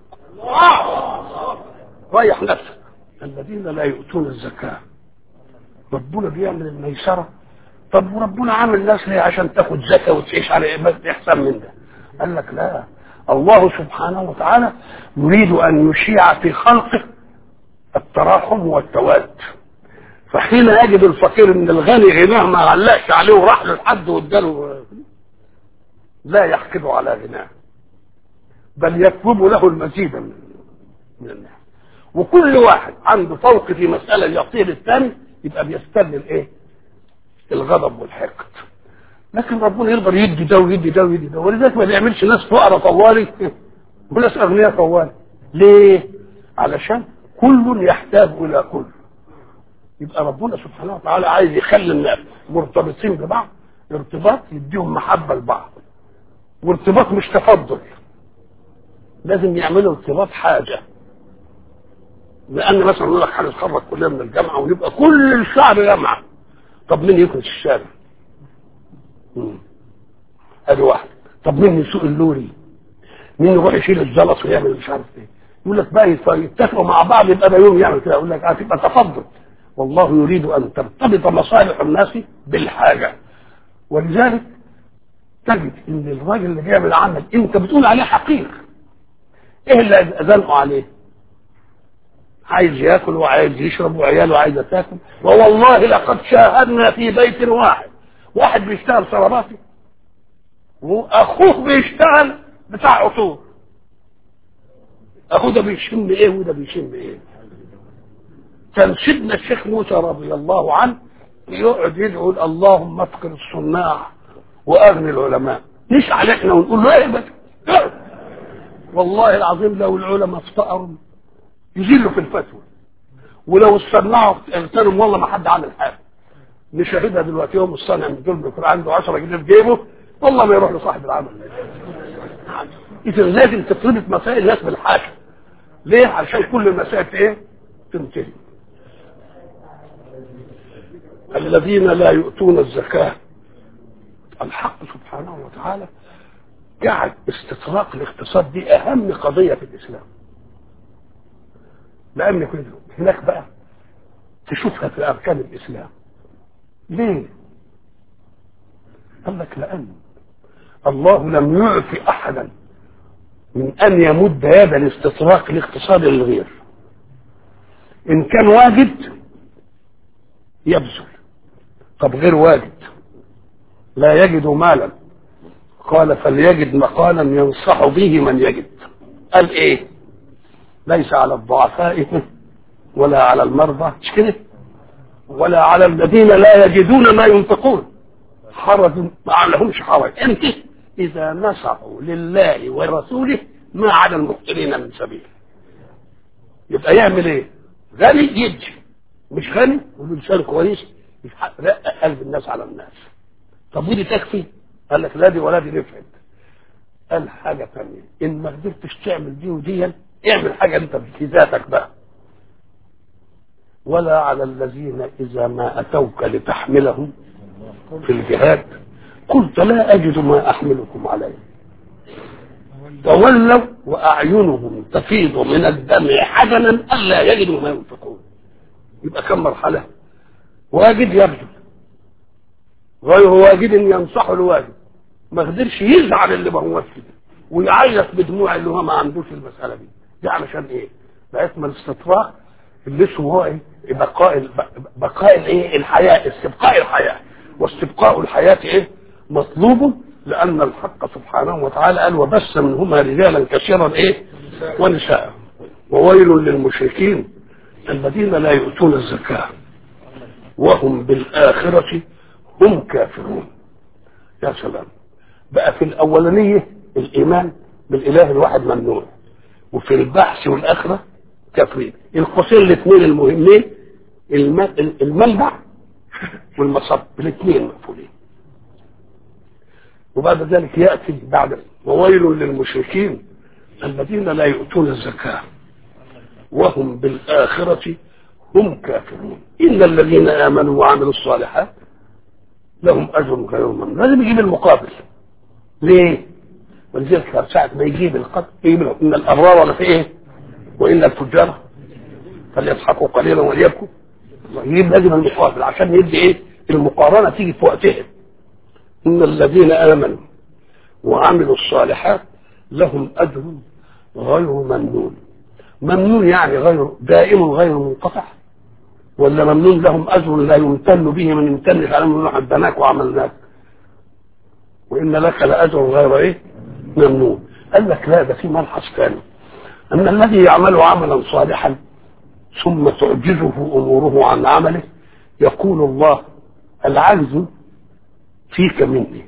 ريح نفسك الذين لا يؤتون الزكاه ربنا بيعمل الميسره طب وربنا عامل ناس ليه عشان تاخد زكاه وتعيش على احسن من ده قال لك لا الله سبحانه وتعالى يريد ان يشيع في خلقه التراحم والتواد فحين يجد الفقير ان الغني غناه ما علقش عليه وراح له لحد واداله لا يحقد على غناه بل يطلب له المزيد من من النعم وكل واحد عنده فوق في مسألة يعطيه للثاني يبقى بيستنى الايه؟ الغضب والحقد لكن ربنا يقدر يدي ده ويدي ده ويدي ده ولذلك ما بيعملش ناس فقراء طوالي وناس اغنياء طوالي ليه؟ علشان كل يحتاج الى كل يبقى ربنا سبحانه وتعالى عايز يخلي الناس مرتبطين ببعض ارتباط يديهم محبه لبعض وارتباط مش تفضل لازم يعملوا ارتباط حاجه لان مثلا يقول لك هنتخرج كلنا من الجامعه ونبقى كل الشعب جامعه طب مين يكنس الشارع؟ ادي واحد طب مين يسوق اللوري؟ مين يروح يشيل الزلط ويعمل مش عارف ايه؟ يقول لك بقى يتفقوا مع بعض يبقى ده يوم يعمل كده يقول لك هتبقى تفضل والله يريد ان ترتبط مصالح الناس بالحاجه ولذلك تجد ان الراجل اللي بيعمل عمل انت بتقول عليه حقير ايه اللي زنقوا عليه؟ عايز ياكل وعايز يشرب وعياله عايزه تاكل ووالله لقد شاهدنا في بيت واحد واحد بيشتغل صلاباتي واخوه بيشتغل بتاع عطور اخوه ده بيشم ايه وده بيشم ايه كان سيدنا الشيخ موسى رضي الله عنه يقعد يدعو اللهم افقر الصناع واغني العلماء نسعى احنا ونقول له ايه بس والله العظيم لو العلماء افتقروا يزيلوا في الفتوى ولو الصناع اغتنم والله ما حد عمل حاجه نشاهدها دلوقتي يوم الصنع من دول بيكون عنده 10 جنيه في جيبه والله ما يروح لصاحب العمل اذا لازم تتربط مسائل الناس بالحاجه ليه؟ عشان كل المسائل ايه؟ تنتهي الذين لا يؤتون الزكاه الحق سبحانه وتعالى جعل استطراق الاقتصاد دي اهم قضيه في الاسلام لان كده هناك بقى تشوفها في اركان الاسلام ليه قال لك لان الله لم يعف احدا من ان يمد يد الاستطراق لاقتصاد للغير ان كان واجد يبذل طب غير واجد لا يجد مالا قال فليجد مقالا ينصح به من يجد قال ايه ليس على الضعفاء ولا على المرضى مش كده ولا على الذين لا يجدون ما ينفقون حرج ما لهمش حرج انت اذا نصحوا لله ورسوله ما على المبطلين من سبيل يبقى يعمل ايه غني يجي مش غني وبلسان كويس رق قلب الناس على الناس طب ودي تكفي قال لك لا دي ولا دي نفعت قال حاجة ثانية إن ما قدرتش تعمل دي ودي اعمل حاجة أنت في ذاتك بقى ولا على الذين إذا ما أتوك لتحملهم في الجهاد قلت لا أجد ما أحملكم عليه تولوا وأعينهم تفيض من الدمع حزنا ألا يجدوا ما ينفقون يبقى كم مرحلة واجد يبذل غير واجد ينصح الواجد ما قدرش يزعل اللي ما هو كده ويعيط بدموع اللي هو ما عندوش المسألة دي دي علشان ايه بقيت من الاستطراق اللي اسمه هو ايه بقاء بقاء الايه الحياة استبقاء الحياة واستبقاء الحياة ايه مطلوب لأن الحق سبحانه وتعالى قال وبث منهما رجالا كثيرا ايه ونساء وويل للمشركين الذين لا يؤتون الزكاة وهم بالآخرة هم كافرون يا سلام بقى في الأولانية الإيمان بالإله الواحد ممنوع وفي البحث والآخرة كافرين القوسين الاثنين المهمين المنبع والمصب الاثنين مقفولين وبعد ذلك يأتي بعد وويل للمشركين الذين لا يؤتون الزكاة وهم بالآخرة هم كافرون إن الذين آمنوا وعملوا الصالحات لهم أجر غير ممنون لازم يجيب المقابل ليه؟ ولذلك ساعة ما يجيب القدر يجيب إن الأبرار ولا في إيه؟ وإن الفجار فليضحكوا قليلا وليبكوا يجيب لازم المقابل عشان يدي إيه؟ المقارنة تيجي في وقتها إن الذين آمنوا وعملوا الصالحات لهم أجر غير ممنون ممنون يعني غير دائم غير منقطع ولا ممنون لهم أجر لا يمتن به من يمتن على من حبناك وعملناك وإن لك لأجر غير إيه ممنون قال لك لا ده في ملحظ ثاني أن الذي يعمل عملا صالحا ثم تعجزه أموره عن عمله يقول الله العجز فيك مني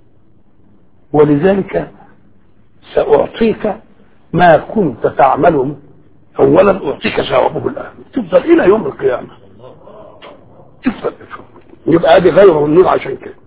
ولذلك سأعطيك ما كنت تعمله أولا أعطيك ثوابه الآن تفضل إلى يوم القيامة تفضل يبقى هذه غير النور عشان كده